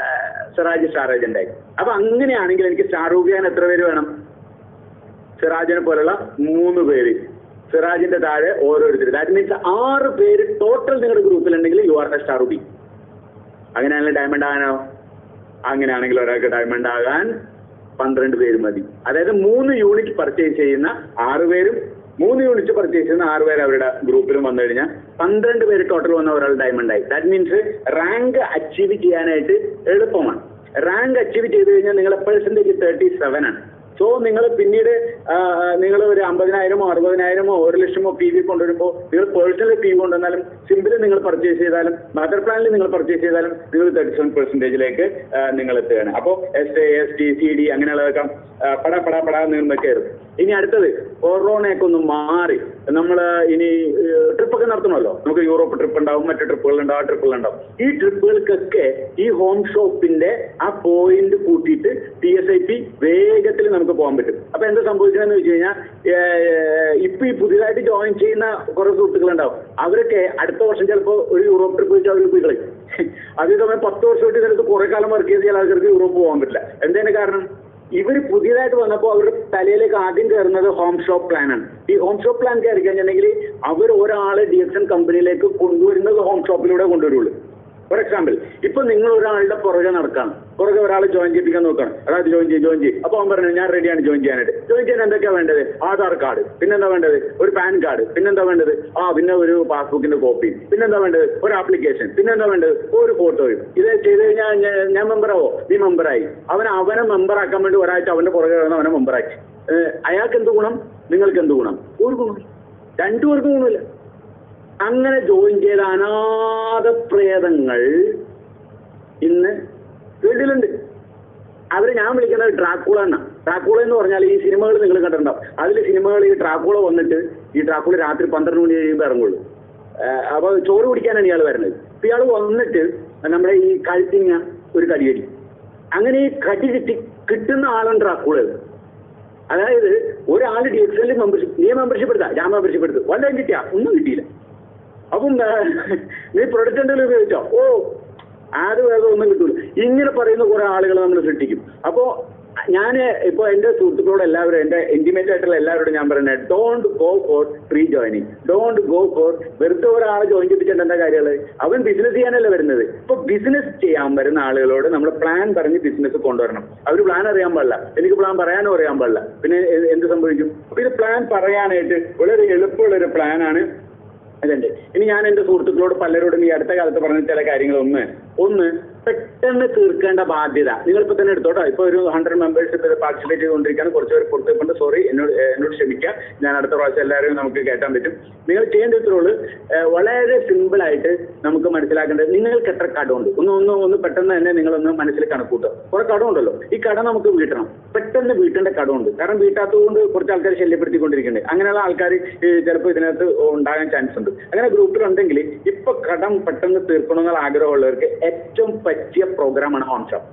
Siraj star agent ആയി അപ്പൊ അങ്ങനെയാണെങ്കിൽ എനിക്ക് സ്റ്റാർ ചെയ്യാൻ എത്ര പേര് വേണം സിറാജിനെ പോലുള്ള മൂന്ന് പേര് സിറാജിന്റെ താഴെ ഓരോരുത്തർ ദാറ്റ് മീൻസ് ആറ് പേര് ടോട്ടൽ നിങ്ങളുടെ ഗ്രൂപ്പിലുണ്ടെങ്കിൽ you are a star B അങ്ങനെയാണെങ്കിൽ ഡയമണ്ട് ആകാനോ അങ്ങനെയാണെങ്കിൽ ഒരാൾക്ക് ഡയമണ്ട് ആകാൻ പന്ത്രണ്ട് പേര് മതി അതായത് മൂന്ന് യൂണിറ്റ് പർച്ചേസ് ചെയ്യുന്ന ആറ് പേരും മൂന്ന് യൂണിറ്റ് പർച്ചേസ് ചെയ്യുന്ന ആറ് പേര് അവരുടെ ഗ്രൂപ്പിലും വന്നു കഴിഞ്ഞാൽ പന്ത്രണ്ട് പേര് ടോട്ടൽ വന്ന ഒരാൾ ഡയമണ്ട് ആയി ദാറ്റ് മീൻസ് റാങ്ക് അച്ചീവ് ചെയ്യാനായിട്ട് എളുപ്പമാണ് റാങ്ക് അച്ചീവ് ചെയ്ത് കഴിഞ്ഞാൽ നിങ്ങളെ പെർസെന്റേജ് തേർട്ടി സെവൻ ആണ് സോ നിങ്ങൾ പിന്നീട് നിങ്ങൾ ഒരു അമ്പതിനായിരമോ അറുപതിനായിരമോ ഒരു ലക്ഷമോ പി വി കൊണ്ടുവരുമ്പോൾ നിങ്ങൾ പേഴ്സണൽ പി വി കൊണ്ടുവന്നാലും സിമ്പിൾ നിങ്ങൾ പർച്ചേസ് ചെയ്താലും മദർ പ്ലാനിൽ നിങ്ങൾ പർച്ചേസ് ചെയ്താലും നിങ്ങൾ തേർട്ടി സെവൻ പെർസെന്റേജിലേക്ക് നിങ്ങൾ എത്തുകയാണ് അപ്പോൾ S A S T C D അങ്ങനെയുള്ളതൊക്കെ ആ, പട പട പട നിന്ന് കയറും ഇനി അടുത്തത് കൊറോണയൊക്കെ ഒന്ന് മാറി നമ്മൾ ഇനി ട്രിപ്പൊക്കെ നടത്തണമല്ലോ നമുക്ക് യൂറോപ്പ് ട്രിപ്പ് ഉണ്ടാവും മറ്റു ട്രിപ്പുകൾ ഉണ്ടാവും ആ ട്രിപ്പുകൾ ഉണ്ടാവും ഈ ട്രിപ്പുകൾക്കൊക്കെ ഈ ഹോം ഷോപ്പിന്റെ ആ പോയിന്റ് കൂട്ടിയിട്ട് ടി എസ് ഐ പി വേഗത്തിൽ നമുക്ക് പോകാൻ പറ്റും അപ്പൊ എന്താ സംഭവിക്കുന്നതെന്ന് വെച്ച് കഴിഞ്ഞാൽ ഇപ്പൊ ഈ പുതിയതായിട്ട് ജോയിൻ ചെയ്യുന്ന കുറെ സുഹൃത്തുക്കൾ ഉണ്ടാവും അവരൊക്കെ അടുത്ത വർഷം ചിലപ്പോൾ ഒരു യൂറോപ്പ് ട്രിപ്പ് വെച്ച് അവർ പോയി കളയും അതേ സമയം പത്ത് വർഷമായിട്ട് ഇതിനകത്ത് കുറെ കാലം വർക്ക് ചെയ്ത് ചില ആൾക്കാർക്ക് യൂറോപ്പ് പോകാൻ പറ്റില്ല എന്തതിന്റെ കാരണം ഇവർ പുതിയതായിട്ട് വന്നപ്പോൾ അവരുടെ തലയിലേക്ക് ആദ്യം കയറുന്നത് ഹോം ഷോപ്പ് പ്ലാൻ ആണ് ഈ ഹോം ഷോപ്പ് പ്ലാൻ കയറി കഴിഞ്ഞിട്ടുണ്ടെങ്കിൽ അവർ ഒരാളെ ഡി എക്സ് എൻ കമ്പനിയിലേക്ക് കൊണ്ടുവരുന്നത് ഹോം ഷോപ്പിലൂടെ കൊണ്ടുവരുള്ളൂ ഫോർ എക്സാമ്പിൾ ഇപ്പൊ നിങ്ങൾ ഒരാളുടെ പുറകെ നടക്കാണ് പുറകെ ഒരാളെ ജോയിൻ ചെയ്യിപ്പിക്കാൻ നോക്കണം അതായത് ജോയിൻ ചെയ്യും ജോയിൻ ചെയ്യും അപ്പൊ അവൻ പറഞ്ഞു ഞാൻ റെഡിയാണ് ജോയിൻ ചെയ്യാനായിട്ട് ജോയിൻ ചെയ്യാൻ എന്തൊക്കെയാ വേണ്ടത് ആധാർ കാർഡ് പിന്നെന്താ വേണ്ടത് ഒരു പാൻ കാർഡ് പിന്നെന്താ വേണ്ടത് ആ പിന്നെ ഒരു പാസ്ബുക്കിന്റെ കോപ്പി പിന്നെന്താ വേണ്ടത് ഒരു ആപ്ലിക്കേഷൻ പിന്നെന്താ വേണ്ടത് ഒരു ഫോട്ടോയും ഇത് ചെയ്ത് കഴിഞ്ഞാൽ ഞാൻ- ഞാൻ മെമ്പറാവോ നീ മെമ്പറായി അവൻ അവനെ മെമ്പറാക്കാൻ വേണ്ടി ഒരാഴ്ച അവന്റെ പുറകെ കിടന്ന് അവനെ മെമ്പറാക്കി ഏഹ് അയാൾക്ക് എന്ത് ഗുണം നിങ്ങൾക്ക് എന്ത് ഗുണം ഒരു ഗുണം രണ്ടു പേർക്കും ഗുണമില്ല അങ്ങനെ ജോയിൻ ചെയ്ത അനാഥ പ്രേതങ്ങൾ ഇന്ന് ഫീൽഡിലുണ്ട് അവര് ഞാൻ വിളിക്കുന്നത് ഡ്രാക്കുള എന്നാ ഡ്രാക്കുള എന്ന് പറഞ്ഞാൽ ഈ സിനിമകൾ നിങ്ങൾ കണ്ടിട്ടുണ്ടാവും അതിൽ സിനിമകൾ ഈ ഡ്രാക്കുള വന്നിട്ട് ഈ ഡ്രാക്കുള രാത്രി പന്ത്രണ്ട് മണി കഴിയുമ്പോൾ ഇറങ്ങുള്ളൂ ആഹ് അപ്പൊ ചോറ് കുടിക്കാനാണ് ഇയാൾ വരുന്നത് അപ്പൊ ഇയാൾ വന്നിട്ട് നമ്മുടെ ഈ കഴുത്തിങ്ങ ഒരു കടിയടി അങ്ങനെ ഈ കടി കിട്ടി കിട്ടുന്ന ആളാണ് ഡ്രാക്കുള അതായത് ഒരാൾ ഡി എക്സ് എല്ലിൽ മെമ്പർഷിപ്പ് നീ മെമ്പർഷിപ്പ് എടുത്താ ഞാൻ മെമ്പർഷിപ്പ് എടുത്തു വല്ലതും കിട്ടിയാ ഒന്നും കിട്ടിയില്ല അപ്പം ആ, നീ പ്രൊഡക്റ്റ് എന്തെങ്കിലും ഉപയോഗിച്ചോ ഓ അത് വേറെ ഒന്നും കിട്ടൂല ഇങ്ങനെ പറയുന്ന കുറെ ആളുകൾ നമ്മൾ സൃഷ്ടിക്കും അപ്പോ ഞാൻ ഇപ്പൊ എന്റെ സുഹൃത്തുക്കളോട് എല്ലാവരും എന്റെ ഇന്റിമേറ്റ് ആയിട്ടുള്ള എല്ലാവരോടും ഞാൻ പറയുന്നത് don't go for free joining don't go for വെറുതെ ഒരാളെ ജോയിൻ ചെയ്തിട്ട് എന്താ കാര്യങ്ങള് അവൻ ബിസിനസ് ചെയ്യാനല്ല വരുന്നത് ഇപ്പൊ ബിസിനസ് ചെയ്യാൻ വരുന്ന ആളുകളോട് നമ്മൾ പ്ലാൻ പറഞ്ഞ് ബിസിനസ് കൊണ്ടുവരണം അവർ പ്ലാൻ അറിയാൻ പാടില്ല എനിക്ക് പ്ലാൻ പറയാനും അറിയാൻ പാടില്ല പിന്നെ എ- എന്ത് സംഭവിക്കും അപ്പൊ ഇത് പ്ലാൻ പറയാനായിട്ട് വളരെ എളുപ്പമുള്ള ഒരു പ്ലാനാണ് അതുണ്ട് ഇനി ഞാൻ എന്റെ സുഹൃത്തുക്കളോട് പലരോടും ഈ അടുത്ത കാലത്ത് പറഞ്ഞ ചില കാര്യങ്ങൾ ഒന്ന് ഒന്ന് പെട്ടെന്ന് തീർക്കേണ്ട ബാധ്യത നിങ്ങളിപ്പോ തന്നെ എടുത്തോട്ടോ ഇപ്പൊ ഒരു ഹൺഡ്രഡ് മെമ്പേഴ്സ് പാർട്ടിസിപ്പേറ്റ് ചെയ്തുകൊണ്ടിരിക്കുകയാണ് കുറച്ച് പേര് പുറത്തേക്കൊണ്ട് സോറി എന്നോട് ഏഹ് എന്നോട് ക്ഷമിക്കുക ഞാൻ അടുത്ത പ്രാവശ്യം എല്ലാവരെയും നമുക്ക് കേട്ടാൻ പറ്റും നിങ്ങൾ ചെയ്യേണ്ട ഇത്രയുള്ളൂ ഏഹ് വളരെ സിമ്പിൾ ആയിട്ട് നമുക്ക് മനസ്സിലാക്കേണ്ടത് നിങ്ങൾക്ക് എത്ര കടമുണ്ട് ഒന്ന് ഒന്ന് ഒന്ന് പെട്ടെന്ന് തന്നെ നിങ്ങളൊന്ന് മനസ്സിൽ കണക്കൂട്ടുക കുറെ കടമുണ്ടല്ലോ ഈ കട നമുക്ക് വീട്ടണം പെട്ടെന്ന് വീട്ടേണ്ട കടമുണ്ട് കാരണം വീട്ടാത്തതുകൊണ്ട് കുറച്ച് ആൾക്കാർ ശല്യപ്പെടുത്തിക്കൊണ്ടിരിക്കുന്നുണ്ട് അങ്ങനെയുള്ള ആൾക്കാർ ചിലപ്പോൾ ഇതിനകത്ത് ഉണ്ടാകാൻ ചാൻസ് ഉണ്ട് അങ്ങനെ ഗ്രൂപ്പിലുണ്ടെങ്കിൽ ഇപ്പൊ കടം പെട്ടെന്ന് തീർക്കണമെന്നുള്ള ആഗ്രഹമുള്ളവർക്ക് ഏറ്റവും പറ്റിയ പ്രോഗ്രാമാണ് ഹോം ഷോപ്പ്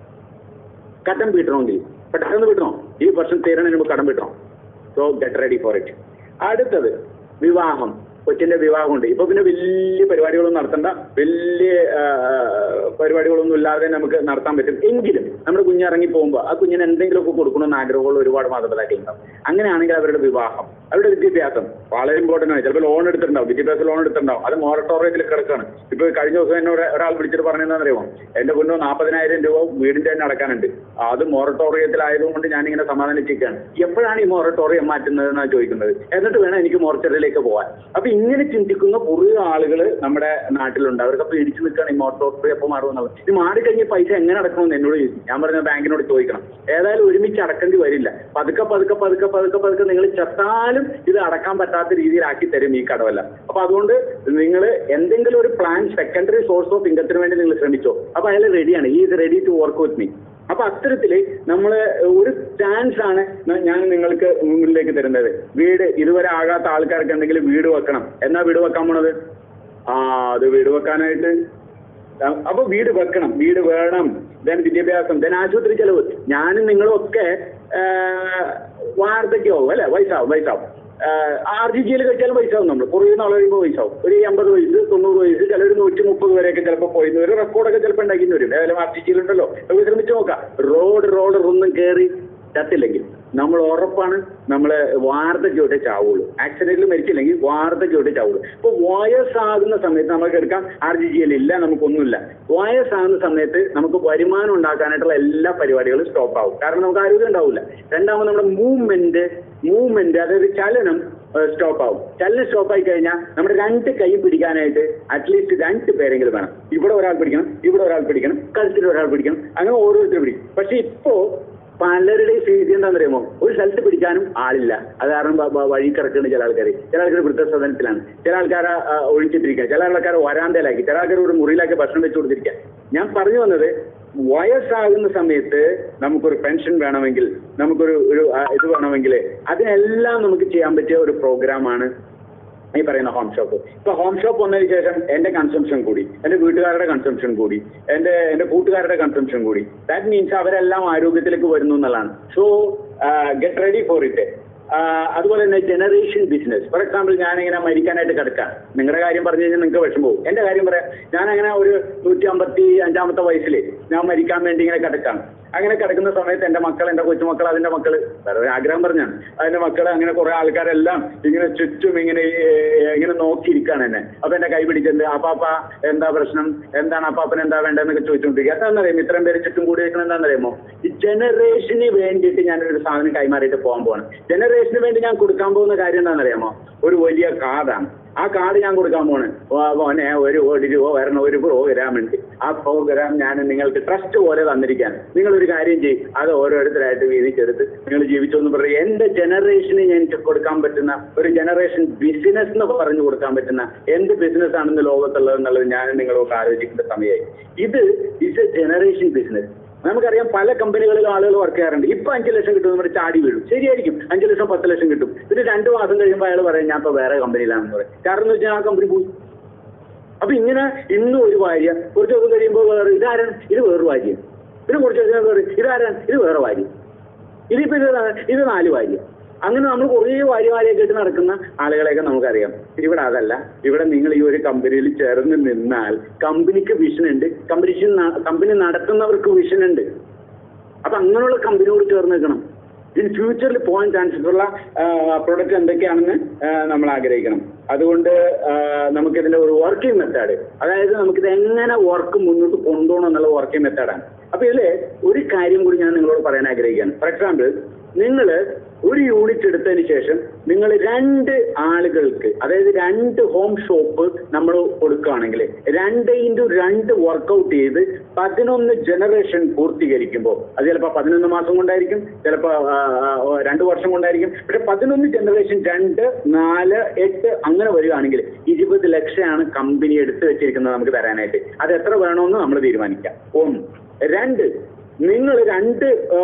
കടം വീട്ടണമെങ്കിൽ പെട്ടെന്ന് വീട്ടണോ ഈ വർഷം തീരണതിന് മുമ്പ് കടം വീട്ടണം so get ready for it അടുത്തത് വിവാഹം കൊച്ചിന്റെ വിവാഹമുണ്ട് ഇപ്പൊ പിന്നെ വലിയ പരിപാടികളൊന്നും നടത്തണ്ട വലിയ ആ, പരിപാടികളൊന്നും ഇല്ലാതെ നമുക്ക് നടത്താൻ പറ്റും എങ്കിലും നമ്മുടെ കുഞ്ഞിറങ്ങി പോകുമ്പോൾ ആ കുഞ്ഞിന് എന്തെങ്കിലുമൊക്കെ കൊടുക്കണമെന്ന് ആഗ്രഹമുള്ള ഒരുപാട് മാതാപിതാക്കൾ ഉണ്ടാവും അങ്ങനെയാണെങ്കിൽ അവരുടെ വിവാഹം അവരുടെ വിദ്യാഭ്യാസം വളരെ ഇമ്പോർട്ടന്റ് ആണ് ചിലപ്പോൾ ലോൺ എടുത്തിട്ടുണ്ടാവും വിദ്യാഭ്യാസ ലോൺ എടുത്തിട്ടുണ്ടാവും അത് മോറട്ടോറിയത്തിൽ കിടക്കാണ് ഇപ്പൊ കഴിഞ്ഞ ദിവസം എന്നോട് ഒരാൾ വിളിച്ചിട്ട് പറഞ്ഞതെന്നറിയാമോ എന്റെ കുഞ്ഞു നാൽപ്പതിനായിരം രൂപ വീടിന്റെ തന്നെ അടക്കാനുണ്ട് അത് മോറട്ടോറിയത്തിലായതുകൊണ്ട് ഞാനിങ്ങനെ സമാധാനിച്ചിരിക്കുകയാണ് എപ്പോഴാണ് ഈ മോറട്ടോറിയം മാറ്റുന്നത് എന്നാണ് ചോദിക്കുന്നത് എന്നിട്ട് വേണം എനിക്ക് മോർച്ചറിയിലേക്ക് പോകാൻ അപ്പൊ ഇങ്ങനെ ചിന്തിക്കുന്ന കുറേ ആളുകൾ നമ്മുടെ നാട്ടിലുണ്ട് അവർക്ക് പേടിച്ച് നിൽക്കുകയാണ് ഈ മോറട്ടോറിയം എപ്പോൾ മാറുമെന്നുള്ളത് ഇത് മാറിക്കഴിഞ്ഞ് പൈസ എങ്ങനെ അടക്കണമെന്ന് എന്നോട് ചോദിച്ചു ഞാൻ പറഞ്ഞ ബാങ്കിനോട് ചോദിക്കണം ഏതായാലും ഒരുമിച്ച് അടക്കേണ്ടി വരില്ല പതുക്കെ പതുക്കെ പതുക്കെ പതുക്കെ പതുക്കെ നിങ്ങൾ ചത്താലും ഇത് അടക്കാൻ പറ്റാത്ത രീതിയിലാക്കി തരും ഈ കടവല്ല അപ്പൊ അതുകൊണ്ട് നിങ്ങൾ എന്തെങ്കിലും ഒരു പ്ലാൻ സെക്കൻഡറി സോഴ്സ് ഓഫ് ഇൻകത്തിന് വേണ്ടി നിങ്ങൾ ശ്രമിച്ചോ അപ്പൊ അയാൾ റെഡിയാണ് ഈ ഇത് ready to work with me അപ്പൊ അത്തരത്തില് നമ്മള് ഒരു ചാൻസ് ആണ് ന- ഞാൻ നിങ്ങൾക്ക് മുന്നിലേക്ക് തരുന്നത് വീട് ഇതുവരെ ആകാത്ത ആൾക്കാർക്ക് എന്തെങ്കിലും വീട് വെക്കണം എന്നാ വീട് വെക്കാൻ പോണത് ആ അത് വീട് വെക്കാനായിട്ട് ആ, അപ്പൊ വീട് വെക്കണം വീട് വേണം ദെൻ വിദ്യാഭ്യാസം ദെൻ ആശുപത്രി ചെലവ് ഞാനും നിങ്ങളും ഒക്കെ ആ, വാർദ്ധക്യമാവും അല്ലെ വയസ്സാവും വയസ്സാവും ആർ ജി ജിയിൽ കഴിച്ചാലും പൈസ ആവും നമ്മൾ കുറേ നാൾ കഴിയുമ്പോൾ പൈസ ആവും ഒരു എൺപത് വയസ്സ് തൊണ്ണൂറ് വയസ്സ് ചിലർ നൂറ്റി മുപ്പത് വരെയൊക്കെ ചിലപ്പോൾ പോയി ഒരു റെക്കോർഡൊക്കെ ചിലപ്പോൾ ഉണ്ടാക്കി വരും ഏതായാലും ആർ ജി ജിയിലുണ്ടല്ലോ നമുക്ക് ശ്രമിച്ചു നോക്കാം റോഡ് റോഡ് ഒന്നും കയറി ചത്തില്ലെങ്കിൽ നമ്മൾ ഉറപ്പാണ് നമ്മൾ വാർദ്ധക്യോടെ ചാവുള്ളൂ ആക്സിഡന്റിൽ മരിച്ചില്ലെങ്കിൽ വാർദ്ധക്യോടെ ചാവുള്ളൂ ഇപ്പൊ വയസ്സാകുന്ന സമയത്ത് നമുക്ക് എടുക്കാം ആർ ജി ജി എൽ ഇല്ല നമുക്കൊന്നുമില്ല വയസ്സാകുന്ന സമയത്ത് നമുക്ക് വരുമാനം ഉണ്ടാക്കാനായിട്ടുള്ള എല്ലാ പരിപാടികളും സ്റ്റോപ്പ് ആവും കാരണം നമുക്ക് ആരോഗ്യം ഉണ്ടാവില്ല രണ്ടാമത് നമ്മുടെ മൂവ്മെന്റ് മൂവ്മെന്റ് അതായത് ചലനം സ്റ്റോപ്പ് ആവും ചലനം സ്റ്റോപ്പ് ആയി കഴിഞ്ഞാൽ നമ്മുടെ രണ്ട് കൈ പിടിക്കാനായിട്ട് അറ്റ്ലീസ്റ്റ് രണ്ട് പേരെങ്കിലും വേണം ഇവിടെ ഒരാൾ പിടിക്കണം ഇവിടെ ഒരാൾ പിടിക്കണം കഴുത്തിൽ ഒരാൾ പിടിക്കണം അങ്ങനെ ഓരോരുത്തരും പിടിക്കും പക്ഷെ ഇപ്പോ പലരുടെയും സ്ഥിതി എന്താണെന്ന് അറിയുമോ ഒരു സ്ഥലത്ത് പിടിക്കാനും ആളില്ല അത് കാരണം വ- വ- വഴി കിടക്കുന്ന ചില ആൾക്കാർ ചില ആൾക്കാർ വൃദ്ധസദനത്തിലാണ് ചില ആൾക്കാർ ഒഴിച്ചിട്ടിരിക്കുക ചില ആൾക്കാർ വരാന്തയിലാക്കി ചില ആൾക്കാർ ഒരു മുറിയിലാക്കി ഭക്ഷണം വെച്ച് കൊടുത്തിരിക്കുക ഞാൻ പറഞ്ഞു വന്നത് വയസ്സാകുന്ന സമയത്ത് നമുക്കൊരു പെൻഷൻ വേണമെങ്കിൽ നമുക്കൊരു ഒരു ആ, ഇത് വേണമെങ്കിൽ അതിനെല്ലാം നമുക്ക് ചെയ്യാൻ പറ്റിയ ഒരു പ്രോഗ്രാമാണ് ഈ പറയുന്ന ഹോം ഷോപ്പ് ഇപ്പൊ ഹോം ഷോപ്പ് വന്നതിന് ശേഷം എന്റെ കൺസംഷൻ കൂടി എന്റെ വീട്ടുകാരുടെ കൺസംഷൻ കൂടി എന്റെ എന്റെ കൂട്ടുകാരുടെ കൺസംഷൻ കൂടി ദാറ്റ് മീൻസ് അവരെല്ലാം ആരോഗ്യത്തിലേക്ക് വരുന്നു എന്നുള്ളതാണ് so get ready for it അതുപോലെ തന്നെ ജനറേഷൻ ബിസിനസ് ഫോർ എക്സാമ്പിൾ ഞാനിങ്ങനെ മരിക്കാനായിട്ട് കിടക്കാം നിങ്ങളുടെ കാര്യം പറഞ്ഞു കഴിഞ്ഞാൽ നിങ്ങൾക്ക് വിഷമവും എന്റെ കാര്യം പറയാം ഞാൻ അങ്ങനെ ഒരു നൂറ്റി അമ്പത്തി അഞ്ചാമത്തെ വയസ്സിൽ ഞാൻ മരിക്കാൻ വേണ്ടി ഇങ്ങനെ കിടക്കാം അങ്ങനെ കിടക്കുന്ന സമയത്ത് എന്റെ മക്കൾ എന്റെ കൊച്ചുമക്കൾ അതിന്റെ മക്കള് വേറെ ആഗ്രഹം പറഞ്ഞാണ് അതിന്റെ മക്കള് അങ്ങനെ കുറെ ആൾക്കാരെല്ലാം ഇങ്ങനെ ചുറ്റും ഇങ്ങനെ ഏ, ഇങ്ങനെ നോക്കിയിരിക്കാണ് എന്നെ അപ്പൊ എന്റെ കൈ പിടിച്ചിട്ടുണ്ട് അപ്പാപ്പ എന്താ പ്രശ്നം എന്താണ് അപ്പാപ്പൻ എന്താ വേണ്ടതെന്നൊക്കെ ചോദിച്ചുകൊണ്ടിരിക്കുക എന്താണെന്നറിയാമോ ഇത്രയും പേര് ചുറ്റും കൂടി വെക്കണം എന്താണെന്നറിയാമോ ഈ ജനറേഷന് വേണ്ടിയിട്ട് ഞാനൊരു സാധനം കൈമാറിയിട്ട് പോകാൻ പോവാണ് ജനറേഷന് വേണ്ടി ഞാൻ കൊടുക്കാൻ പോകുന്ന കാര്യം എന്താണെന്നറിയാമോ ഒരു വലിയ കാർഡാണ് ആ കാർഡ് ഞാൻ കൊടുക്കാൻ പോണ് വാ മോനെ ഒരു കോടി രൂപ വരണം ഒരു പ്രോഗ്രാം ഉണ്ട് ആ പ്രോഗ്രാം ഞാൻ നിങ്ങൾക്ക് ട്രസ്റ്റ് പോലെ തന്നിരിക്കാൻ നിങ്ങൾ ഒരു കാര്യം ചെയ്യും അത് ഓരോരുത്തരായിട്ട് വീതിച്ചെടുത്ത് നിങ്ങൾ ജീവിച്ചോന്ന് പറയും എന്റെ ജനറേഷന് എനിക്ക് കൊടുക്കാൻ പറ്റുന്ന ഒരു ജനറേഷൻ ബിസിനസ് എന്ന് പറഞ്ഞു കൊടുക്കാൻ പറ്റുന്ന എന്ത് ബിസിനസ് ആണെന്ന് ലോകത്തുള്ളത് എന്നുള്ളത് ഞാൻ നിങ്ങളൊക്കെ ആലോചിക്കേണ്ട സമയമായി ഇത് ഇസ് എ ജനറേഷൻ ബിസിനസ് നമുക്കറിയാം പല കമ്പനികളിലും ആളുകൾ വർക്ക് ചെയ്യാറുണ്ട് ഇപ്പൊ അഞ്ചു ലക്ഷം കിട്ടും നമ്മുടെ ചാടി വീഴും ശരിയായിരിക്കും അഞ്ചു ലക്ഷം പത്ത് ലക്ഷം കിട്ടും പിന്നെ രണ്ടു മാസം കഴിയുമ്പോൾ അയാൾ പറയും ഞാൻ ഇപ്പൊ വേറെ കമ്പനിയിലാണെന്ന് പറയും കാരണം എന്ന് വെച്ചാൽ ആ കമ്പനി പോയി അപ്പൊ ഇങ്ങനെ ഇന്നും ഒരു ഭാര്യ കുറച്ച് ദിവസം കഴിയുമ്പോൾ വേറെ ഇതാരാണ് ഇത് വേറൊരു ഭാര്യ പിന്നെ കുറച്ച് ദിവസം കഴിയുമ്പോൾ പറയും, ഇതാരാണ് ഇത് വേറെ ഭാര്യ ഇതിപ്പോ ഇത് ഇത് നാല് ഭാര്യ അങ്ങനെ നമ്മൾ കുറേ ഭാര്യമാരെയൊക്കെ ഇട്ട് നടക്കുന്ന ആളുകളെയൊക്കെ നമുക്കറിയാം ഇവിടെ അതല്ല ഇവിടെ നിങ്ങൾ ഈ ഒരു കമ്പനിയിൽ ചേർന്ന് നിന്നാൽ കമ്പനിക്ക് വിഷൻ ഉണ്ട് കമ്പനി കമ്പനി നടത്തുന്നവർക്ക് വിഷൻ ഉണ്ട് അപ്പൊ അങ്ങനെയുള്ള കമ്പനിയോട് ചേർന്ന് നിൽക്കണം ഇൻ ഫ്യൂച്ചറിൽ പോകാൻ ചാൻസസ് ഉള്ള പ്രൊഡക്റ്റ് എന്തൊക്കെയാണെന്ന് ആ, നമ്മൾ ആഗ്രഹിക്കണം അതുകൊണ്ട് ആ, നമുക്കിതിന്റെ ഒരു വർക്കിംഗ് മെത്തേഡ് അതായത് നമുക്കിത് എങ്ങനെ വർക്ക് മുന്നോട്ട് കൊണ്ടുപോകണം എന്നുള്ള വർക്കിംഗ് മെത്തേഡാണ് അപ്പൊ ഇതില് ഒരു കാര്യം കൂടി ഞാൻ നിങ്ങളോട് പറയാൻ ആഗ്രഹിക്കുകയാണ് ഫോർ എക്സാമ്പിൾ നിങ്ങൾ ഒരു യൂണിറ്റ് എടുത്തതിന് ശേഷം നിങ്ങൾ രണ്ട് ആളുകൾക്ക് അതായത് രണ്ട് ഹോം ഷോപ്പ് നമ്മൾ കൊടുക്കുകയാണെങ്കിൽ രണ്ട് ഇൻറ്റു രണ്ട് വർക്കൗട്ട് ചെയ്ത് പതിനൊന്ന് ജനറേഷൻ പൂർത്തീകരിക്കുമ്പോൾ അത് ചിലപ്പോൾ പതിനൊന്ന് മാസം കൊണ്ടായിരിക്കും ചിലപ്പോൾ രണ്ട് വർഷം കൊണ്ടായിരിക്കും പക്ഷെ പതിനൊന്ന് ജനറേഷൻ രണ്ട് നാല് എട്ട് അങ്ങനെ വരികയാണെങ്കിൽ ഇരുപത് ലക്ഷമാണ് കമ്പനി എടുത്തു വെച്ചിരിക്കുന്നത് നമുക്ക് തരാനായിട്ട് അത് എത്ര വേണമെന്ന് നമ്മൾ തീരുമാനിക്കാം ഒന്ന് രണ്ട് നിങ്ങൾ രണ്ട്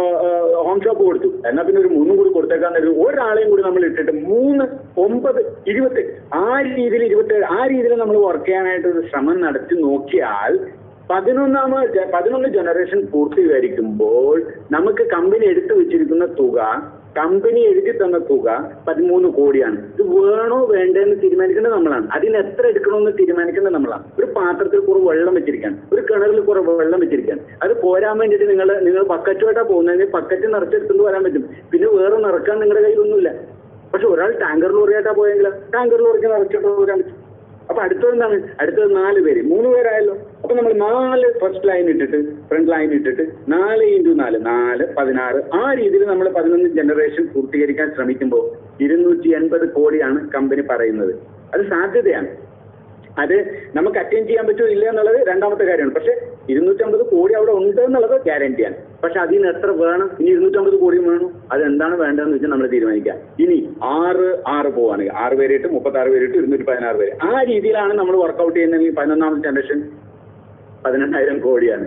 ഹോം ഷോപ്പ് കൊടുത്തു എന്നാ പിന്നെ ഒരു മൂന്നും കൂടി കൊടുത്തേക്കാന്ന് കരുതി ഒരാളെയും കൂടി നമ്മൾ ഇട്ടിട്ട് മൂന്ന് ഒമ്പത് ഇരുപത്തി ആ രീതിയിൽ ഇരുപത്തേഴ് ആ രീതിയിൽ നമ്മൾ വർക്ക് ചെയ്യാനായിട്ട് ഒരു ശ്രമം നടത്തി നോക്കിയാൽ പതിനൊന്നാമ ജ- പതിനൊന്ന് ജനറേഷൻ പൂർത്തീകരിക്കുമ്പോൾ നമുക്ക് കമ്പനി എടുത്തു വെച്ചിരിക്കുന്ന തുക കമ്പനി എഴുതി തന്ന തുക പതിമൂന്ന് കോടിയാണ് ഇത് വേണോ വേണ്ടെന്ന് തീരുമാനിക്കേണ്ടത് നമ്മളാണ് അതിന് എത്ര എടുക്കണമെന്ന് തീരുമാനിക്കേണ്ടത് നമ്മളാണ് ഒരു പാത്രത്തിൽ കുറെ വെള്ളം വെച്ചിരിക്കാൻ ഒരു കിണറിൽ കുറെ വെള്ളം വെച്ചിരിക്കാൻ അത് പോരാൻ വേണ്ടിയിട്ട് നിങ്ങൾ നിങ്ങൾ ബക്കറ്റുമായിട്ടാ പോകുന്നതിന് ബക്കറ്റ് നിറച്ചെടുത്തുകൊണ്ട് വരാൻ പറ്റും പിന്നെ വേറെ നിറക്കാൻ നിങ്ങളുടെ കയ്യിലൊന്നുമില്ല പക്ഷെ ഒരാൾ ടാങ്കർ ലോറിയായിട്ടാ പോയെങ്കിൽ ടാങ്കർ ലോറിക്ക് നിറച്ചിട്ട് വരാൻ പറ്റും അപ്പൊ അടുത്തത് എന്താണ് അടുത്തത് നാല് പേര് മൂന്ന് പേരായല്ലോ അപ്പൊ നമ്മൾ നാല് ഫസ്റ്റ് ലൈൻ ഇട്ടിട്ട് ഫ്രണ്ട് ലൈൻ ഇട്ടിട്ട് നാല് ഇൻറ്റു നാല് നാല് പതിനാറ് ആ രീതിയിൽ നമ്മൾ പതിനൊന്ന് ജനറേഷൻ പൂർത്തീകരിക്കാൻ ശ്രമിക്കുമ്പോൾ ഇരുന്നൂറ്റി എൺപത് കോടിയാണ് കമ്പനി പറയുന്നത് അത് സാധ്യതയാണ് അത് നമുക്ക് അറ്റൈൻ ചെയ്യാൻ പറ്റുമോ ഇല്ല എന്നുള്ളത് രണ്ടാമത്തെ കാര്യമാണ് പക്ഷെ ഇരുന്നൂറ്റമ്പത് കോടി അവിടെ ഉണ്ട് എന്നുള്ളത് ഗ്യാരണ്ടിയാണ് പക്ഷെ അതിന് എത്ര വേണം ഇനി ഇരുന്നൂറ്റമ്പത് കോടിയും വേണം അത് എന്താണ് വേണ്ടതെന്ന് വെച്ചാൽ നമ്മൾ തീരുമാനിക്കാം ഇനി ആറ് ആറ് പോവാണെങ്കിൽ ആറ് പേര് ഇട്ട് മുപ്പത്തി ആറ് പേര് ഇട്ട് ഇരുന്നൂറ്റി പതിനാറ് പേര് ആ രീതിയിലാണ് നമ്മൾ വർക്കൗട്ട് ചെയ്യുന്നതെങ്കിൽ പതിനൊന്നാമത്തെ ജനറേഷൻ പതിനെണ്ണായിരം കോടിയാണ്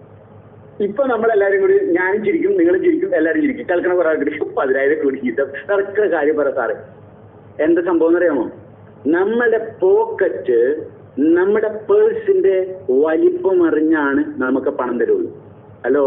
ഇപ്പൊ നമ്മളെല്ലാരും കൂടി ഞാനും ചിരിക്കും നിങ്ങളും ചിരിക്കും എല്ലാവരും ചിരിക്കും കേൾക്കണ കുറെ ആൾക്കാർ പതിനായിരം കോടി ഗീതം നടക്കുന്ന കാര്യം പറ സാറേ എന്താ സംഭവം എന്നറിയാമോ നമ്മുടെ പോക്കറ്റ് നമ്മുടെ പേഴ്സിന്റെ വലിപ്പം അറിഞ്ഞാണ് നമുക്ക് പണം തരുള്ളൂ ഹലോ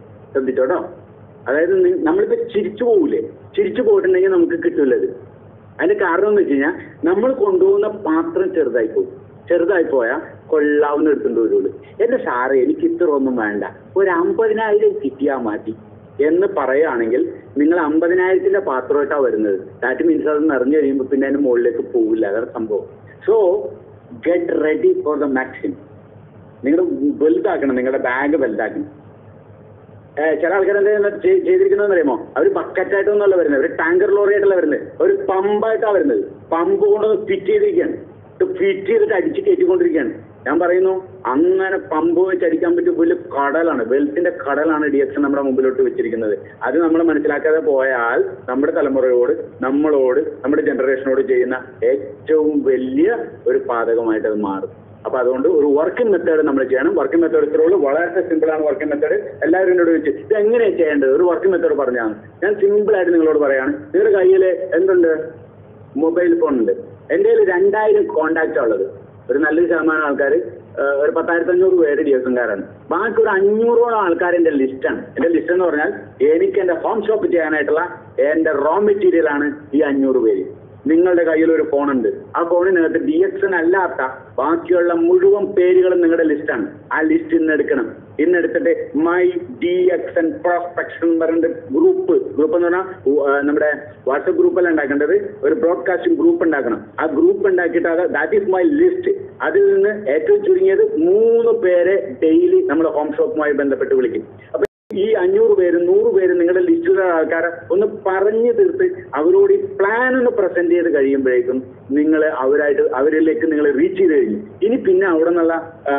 ശ്രദ്ധിച്ചോട്ടോ അതായത് നി- നമ്മളിപ്പോ ചിരിച്ചു പോകൂലേ ചിരിച്ചു പോയിട്ടുണ്ടെങ്കിൽ നമുക്ക് കിട്ടൂലത് അതിന്റെ കാരണം എന്ന് വെച്ച് കഴിഞ്ഞാൽ നമ്മൾ കൊണ്ടുപോകുന്ന പാത്രം ചെറുതായി പോകും ചെറുതായി പോയാൽ കൊള്ളാവുന്ന എടുത്തുകൊണ്ട് വരുള്ളൂ എന്റെ സാറ് എനിക്ക് ഇത്ര ഒന്നും വേണ്ട ഒരു അമ്പതിനായിരം കിട്ടിയാൽ മതി എന്ന് പറയുകയാണെങ്കിൽ നിങ്ങൾ അമ്പതിനായിരത്തിന്റെ പാത്രമായിട്ടാണ് വരുന്നത് ദാറ്റ് മീൻസ് അത് നിറഞ്ഞു കഴിയുമ്പോൾ പിന്നെ അതിന്റെ മുകളിലേക്ക് പോകില്ല അതാണ് സംഭവം so get ready for the maximum നിങ്ങൾ വലുതാക്കണം നിങ്ങളുടെ ബാഗ് വലുതാക്കണം ഏഹ് ചില ആൾക്കാർ എന്താ ചെയ്തിരിക്കുന്നതെന്ന് അറിയുമോ അവർ ബക്കറ്റായിട്ടൊന്നുമല്ല വരുന്നത് ഒരു ടാങ്കർ ലോറി ആയിട്ടല്ല വരുന്നത് ഒരു പമ്പായിട്ടാണ് വരുന്നത് പമ്പ് കൊണ്ടൊന്ന് ഫിറ്റ് ചെയ്തിരിക്കുകയാണ് ഫിറ്റ് ചെയ്തിട്ട് അടിച്ച് കയറ്റിക്കൊണ്ടിരിക്കുകയാണ് ഞാൻ പറയുന്നു അങ്ങനെ പമ്പ് വെച്ച് അടിക്കാൻ പറ്റിയ വലിയ കടലാണ് വെൽത്തിന്റെ കടലാണ് ഡി എക്സ് നമ്മുടെ മുമ്പിലോട്ട് വെച്ചിരിക്കുന്നത് അത് നമ്മൾ മനസ്സിലാക്കാതെ പോയാൽ നമ്മുടെ തലമുറയോട് നമ്മളോട് നമ്മുടെ ജനറേഷനോട് ചെയ്യുന്ന ഏറ്റവും വലിയ ഒരു പാതകമായിട്ട് അത് മാറും അപ്പൊ അതുകൊണ്ട് ഒരു വർക്കിംഗ് മെത്തേഡ് നമ്മൾ ചെയ്യണം വർക്കിംഗ് മെത്തേഡ് ഇത്രേ ഉള്ളൂ വളരെ സിമ്പിൾ ആണ് വർക്കിംഗ് മെത്തേഡ് എല്ലാവരും എന്നോട് ചോദിച്ചു ഇത് എങ്ങനെയാണ് ചെയ്യേണ്ടത് ഒരു വർക്കിംഗ് മെത്തേഡ് പറഞ്ഞാണ് ഞാൻ സിമ്പിൾ ആയിട്ട് നിങ്ങളോട് പറയാണ് നിങ്ങളുടെ കയ്യിൽ എന്തുണ്ട് മൊബൈൽ ഫോൺ ഉണ്ട് എൻ്റെ കയ്യിൽ രണ്ടായിരം കോണ്ടാക്റ്റ് ഉള്ളത് ഒരു നല്ലൊരു ശതമാനം ആൾക്കാർ ഒരു പത്തായിരത്തി അഞ്ഞൂറ് പേര് ഡി എസുകാരാണ് ബാക്കി ഒരു അഞ്ഞൂറോളം ആൾക്കാർ എൻ്റെ ലിസ്റ്റാണ് എൻ്റെ ലിസ്റ്റ് എന്ന് പറഞ്ഞാൽ എനിക്ക് എൻ്റെ ഹോം ഷോപ്പ് ചെയ്യാനായിട്ടുള്ള എൻ്റെ റോ മെറ്റീരിയൽ ആണ് ഈ അഞ്ഞൂറ് പേര് നിങ്ങളുടെ കയ്യിൽ ഒരു ഫോൺ ഉണ്ട് ആ ഫോണിനകത്ത് ഡി എക്സൻ അല്ലാത്ത ബാക്കിയുള്ള മുഴുവൻ പേരുകളും നിങ്ങളുടെ ലിസ്റ്റാണ് ആ ലിസ്റ്റ് ഇന്ന് എടുക്കണം ഇന്ന് എടുത്തിട്ട് my D X N prospection എന്ന് പറഞ്ഞിട്ട് ഗ്രൂപ്പ് ഗ്രൂപ്പ് എന്ന് പറഞ്ഞാൽ ഉ- ആ, നമ്മുടെ വാട്സപ്പ് ഗ്രൂപ്പല്ല ഉണ്ടാക്കേണ്ടത് ഒരു ബ്രോഡ്കാസ്റ്റിംഗ് ഗ്രൂപ്പ് ഉണ്ടാക്കണം ആ ഗ്രൂപ്പ് ഉണ്ടാക്കിയിട്ട് അത് ദാറ്റ് ഈസ് മൈ ലിസ്റ്റ് അതിൽ നിന്ന് ഏറ്റവും ചുരുങ്ങിയത് മൂന്ന് പേരെ ഡെയിലി നമ്മുടെ ഹോം ഷോപ്പുമായി ബന്ധപ്പെട്ട് വിളിക്കും അപ്പൊ ഈ അഞ്ഞൂറ് പേര് നൂറ് പേര് നിങ്ങളുടെ ലിസ്റ്റിലുള്ള ആൾക്കാരെ ഒന്ന് പറഞ്ഞു തീർത്ത് അവരോട് ഈ പ്ലാൻ ഒന്ന് പ്രസന്റ് ചെയ്ത് കഴിയുമ്പോഴേക്കും നിങ്ങൾ അവരായിട്ട് അവരിലേക്ക് നിങ്ങൾ റീച്ച് ചെയ്ത് കഴിഞ്ഞു ഇനി പിന്നെ അവിടെ നിന്നുള്ള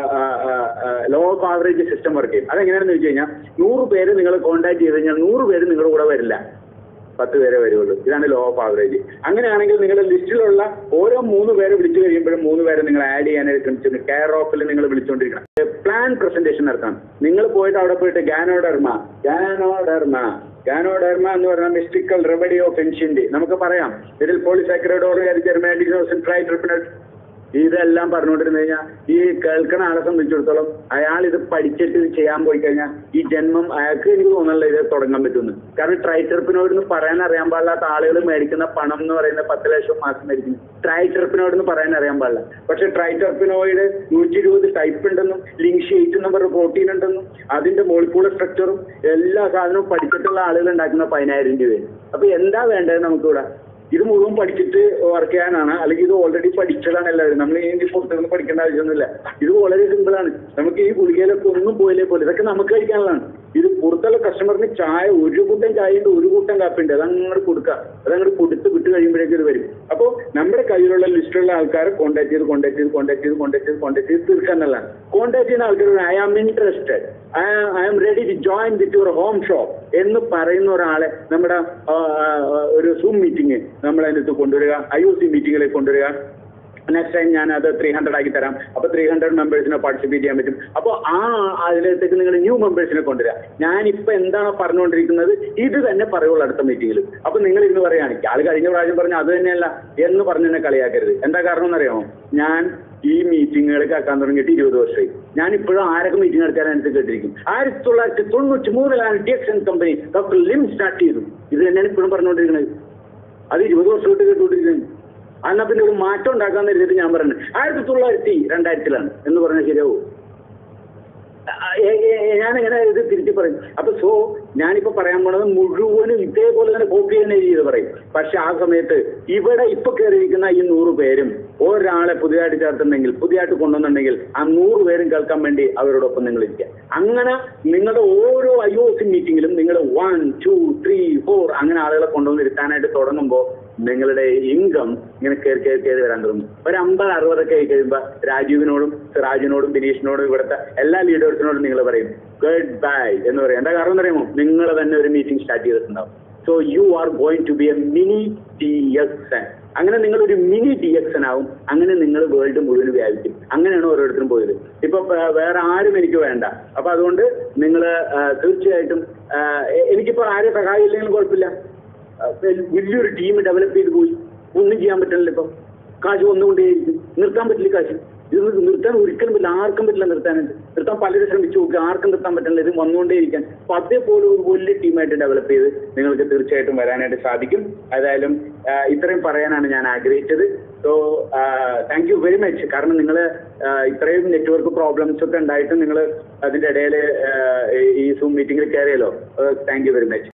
law of average system work ചെയ്യും അതെങ്ങനെയാണെന്ന് വെച്ച് കഴിഞ്ഞാൽ നൂറ് പേര് നിങ്ങൾ കോൺടാക്ട് ചെയ്ത് കഴിഞ്ഞാൽ നൂറ് പേര് നിങ്ങളുടെ കൂടെ വരില്ല പത്ത് പേരെ വരുള്ളൂ ഇതാണ് ലോ ഓഫ് ആവറേജ് അങ്ങനെയാണെങ്കിൽ നിങ്ങളുടെ ലിസ്റ്റിലുള്ള ഓരോ മൂന്ന് പേരെ വിളിച്ചു കഴിയുമ്പോഴും മൂന്ന് പേരെ നിങ്ങൾ ആഡ് ചെയ്യാനായിട്ട് ശ്രമിച്ചു കെയർ ഓഫിൽ നിങ്ങൾ വിളിച്ചുകൊണ്ടിരിക്കണം പ്ലാൻ പ്രസന്റേഷൻ നടത്തണം നിങ്ങൾ പോയിട്ട് അവിടെ പോയിട്ട് ഗാനോഡർമ ഗാനോഡർമ ഗാനോഡർമ എന്ന് പറഞ്ഞാൽ മിസ്റ്റിക്കൽ റെമഡി ഓഫ് എൻഷ്യന്റ് നമുക്ക് പറയാം ഇതിൽ പോളിസാക്രൈഡ് ഓർ ട്രൈ ഇതെല്ലാം പറഞ്ഞുകൊണ്ടിരുന്നു കഴിഞ്ഞാൽ ഈ കേൾക്കുന്ന ആളെ സംബന്ധിച്ചിടത്തോളം അയാൾ ഇത് പഠിച്ചിട്ട് ഇത് ചെയ്യാൻ പോയി കഴിഞ്ഞാൽ ഈ ജന്മം അയാൾക്ക് എനിക്ക് തോന്നുന്നില്ല ഇത് തുടങ്ങാൻ പറ്റുമെന്ന് കാരണം ട്രൈറ്റർപ്പിനോട് എന്ന് പറയാൻ അറിയാൻ പാടില്ലാത്ത ആളുകൾ മേടിക്കുന്ന പണം എന്ന് പറയുന്നത് പത്ത് ലക്ഷം മാസം മേടിക്കുന്നു ട്രൈറ്റർപ്പിനോട് എന്ന് പറയാൻ അറിയാൻ പാടില്ല പക്ഷെ ട്രൈറ്റർപ്പിനോയിഡ് നൂറ്റി ഇരുപത് ടൈപ്പ് ഉണ്ടെന്നും ലിങ്ക് ഷീറ്റ് എന്ന് പറഞ്ഞ പ്രോട്ടീൻ ഉണ്ടെന്നും അതിന്റെ മോളിക്കൂളർ സ്ട്രക്ചറും എല്ലാ സാധനവും പഠിച്ചിട്ടുള്ള ആളുകൾ ഉണ്ടാക്കുന്ന പതിനായിരം രൂപയാണ് അപ്പൊ എന്താ വേണ്ടത് നമുക്കിവിടെ ഇത് മുഴുവൻ പഠിച്ചിട്ട് വർക്ക് ചെയ്യാനാണ് അല്ലെങ്കിൽ ഇത് ഓൾറെഡി പഠിച്ചതാണ് എല്ലാവരും നമ്മൾ ഈ പുറത്തുനിന്ന് പഠിക്കേണ്ട ആവശ്യമൊന്നുമില്ല ഇത് വളരെ സിമ്പിൾ ആണ് നമുക്ക് ഈ ഗുളികയിലൊക്കെ ഒന്നും പോയില്ലേ പോലെ ഇതൊക്കെ നമുക്ക് കഴിക്കാനുള്ളതാണ് ഇത് പുറത്തുള്ള കസ്റ്റമറിന് ചായ ഒരു കൂട്ടം ചായ ഉണ്ട് ഒരു കൂട്ടം കാപ്പി ഉണ്ട് അതങ്ങോട്ട് കൊടുക്കുക അതങ്ങോട്ട് കൊടുത്ത് വിട്ട് കഴിയുമ്പോഴേക്കും ഇത് വരും അപ്പോൾ നമ്മുടെ കയ്യിലുള്ള ലിസ്റ്റിലുള്ള ആൾക്കാരെ കോൺടാക്ട് ചെയ്ത് കോൺടാക്ട് ചെയ്ത് കോൺടാക്ട് ചെയ്ത് കോൺടാക്ട് ചെയ്ത് കോൺടാക്ട് ചെയ്ത് തീർക്കാൻ എന്നുള്ളതാണ് കോൺടാക്ട് ചെയ്യുന്ന ആൾക്കാർ I am interested I am ready to join with your home shop എന്ന് പറയുന്ന ഒരാളെ നമ്മുടെ ആ, ആ, ആ, ഒരു സൂം മീറ്റിംഗ് നമ്മൾ അതിനകത്ത് കൊണ്ടുവരിക ഐ ഒ സി മീറ്റിംഗിലേക്ക് കൊണ്ടുവരിക നെക്സ്റ്റ് ടൈം ഞാൻ അത് ത്രീ ഹൺഡ്രഡ് ആക്കി തരാം അപ്പൊ ത്രീ ഹൺഡ്രഡ് മെമ്പേഴ്സിനെ പാർട്ടിസിപ്പേറ്റ് ചെയ്യാൻ പറ്റും അപ്പോൾ ആ അതിലേക്ക് നിങ്ങൾ ന്യൂ മെമ്പേഴ്സിനെ കൊണ്ടുവരിക ഞാൻ ഇപ്പൊ എന്താണ് പറഞ്ഞുകൊണ്ടിരിക്കുന്നത് ഇത് തന്നെ പറയുള്ളൂ അടുത്ത മീറ്റിംഗിൽ അപ്പൊ നിങ്ങൾ ഇന്ന് പറയുകയാണ് ആൾ കഴിഞ്ഞ പ്രാവശ്യം പറഞ്ഞ അത് തന്നെയല്ല എന്ന് പറഞ്ഞ് എന്നെ കളിയാക്കരുത് എന്താ കാരണം എന്നറിയാമോ ഞാൻ ഈ മീറ്റിങ്ങുകളൊക്കെ ആക്കാൻ തുടങ്ങിയിട്ട് ഇരുപത് വർഷമായി ഞാൻ ഇപ്പോഴും ആരൊക്കെ മീറ്റിംഗ് നടത്താൻ എനിക്ക് കേട്ടിരിക്കും ആയിരത്തി തൊള്ളായിരത്തി തൊണ്ണൂറ്റി മൂന്നിലാണ് T X N company doctor Lim start ചെയ്തു ഇത് തന്നെയാണ് ഇപ്പോഴും പറഞ്ഞുകൊണ്ടിരിക്കുന്നത് അത് ഇരുപത് വർഷമായിട്ട് കേട്ടുകൊണ്ടിരിക്കുന്നത് എന്നാ പിന്നെ ഒരു മാറ്റം ഉണ്ടാക്കാൻ കരുതിയിട്ട് ഞാൻ പറഞ്ഞു ആയിരത്തി തൊള്ളായിരത്തി രണ്ടായിരത്തിലാണ് എന്ന് പറഞ്ഞാൽ ശരിയാവൂ ഞാൻ എങ്ങനെ ഇത് തിരിച്ചു പറയും അപ്പൊ സോ ഞാനിപ്പോ പറയാൻ പോണത് മുഴുവനും ഇതേപോലെ തന്നെ കോപ്പി തന്നെ ചെയ്ത് പറയും പക്ഷെ ആ സമയത്ത് ഇവിടെ ഇപ്പൊ കയറിയിരിക്കുന്ന ഈ നൂറ് പേരും ഒരാളെ പുതിയതായിട്ട് ചേർത്തുണ്ടെങ്കിൽ പുതിയതായിട്ട് കൊണ്ടുവന്നുണ്ടെങ്കിൽ ആ നൂറ് പേരും കേൾക്കാൻ വേണ്ടി അവരോടൊപ്പം നിങ്ങൾ ഇരിക്കുക അങ്ങനെ നിങ്ങളുടെ ഓരോ ഐ ഒ സി മീറ്റിംഗിലും നിങ്ങൾ വൺ ടു ത്രീ ഫോർ അങ്ങനെ ആളുകളെ കൊണ്ടുവന്ന് ഇരുത്താനായിട്ട് തുടങ്ങുമ്പോൾ നിങ്ങളുടെ ഇൻകം ഇങ്ങനെ കയറി കയറി കയറി വരാൻ തുടങ്ങും ഒരു അമ്പത് അറുപതൊക്കെ ആയി കഴിയുമ്പോൾ രാജീവിനോടും സിറാജിനോടും ബിനീഷിനോടും ഇവിടുത്തെ എല്ലാ ലീഡേഴ്സിനോടും നിങ്ങൾ പറയും ഗുഡ് ബൈ എന്ന് പറയും എന്താ കാരണം അറിയുമോ നിങ്ങൾ തന്നെ ഒരു മീറ്റിംഗ് സ്റ്റാർട്ട് ചെയ്തിട്ടുണ്ടാവും so you are going to be a mini D X N അങ്ങനെ നിങ്ങൾ ഒരു മിനി ഡി എക്സ് എൻ ആവും അങ്ങനെ നിങ്ങൾ വേൾഡ് മുഴുവൻ വ്യാപിക്കും അങ്ങനെയാണ് ഓരോരുത്തരും പോയത് ഇപ്പൊ പ- വേറെ ആരും എനിക്ക് വേണ്ട അപ്പൊ അതുകൊണ്ട് നിങ്ങൾ തീർച്ചയായിട്ടും ആ, എ- എനിക്കിപ്പോ ആരും സഹായം ഇല്ലെങ്കിലും കുഴപ്പമില്ല ആ, വൽ- വലിയൊരു ടീം ഡെവലപ്പ് ചെയ്ത് പോയി ഒന്നും ചെയ്യാൻ പറ്റില്ല ഇപ്പം കാശ് വന്നുകൊണ്ടേയിരിക്കും നിർത്താൻ പറ്റില്ല കാശ് ഇത് നിർത്താൻ ഒരിക്കലും പറ്റില്ല ആർക്കും പറ്റില്ല നിർത്താനായിട്ട് നിർത്താൻ പലരും ശ്രമിച്ചു നോക്കി ആർക്കും നിർത്താൻ പറ്റില്ല ഇത് വന്നുകൊണ്ടേയിരിക്കാൻ അപ്പൊ അതേപോലെ ഒരു വലിയ ടീമായിട്ട് ഡെവലപ്പ് ചെയ്ത് നിങ്ങൾക്ക് തീർച്ചയായിട്ടും വരാനായിട്ട് സാധിക്കും ഏതായാലും ആ, ഇത്രയും പറയാനാണ് ഞാൻ ആഗ്രഹിച്ചത് so thank you very much കാരണം നിങ്ങൾ ഇത്രയും നെറ്റ്വർക്ക് പ്രോബ്ലംസ് ഒക്കെ ഉണ്ടായിട്ടും നിങ്ങൾ അതിന്റെ ഇടയിൽ ഈ സൂം മീറ്റിംഗിൽ കയറിയല്ലോ താങ്ക് യു വെരി മച്ച്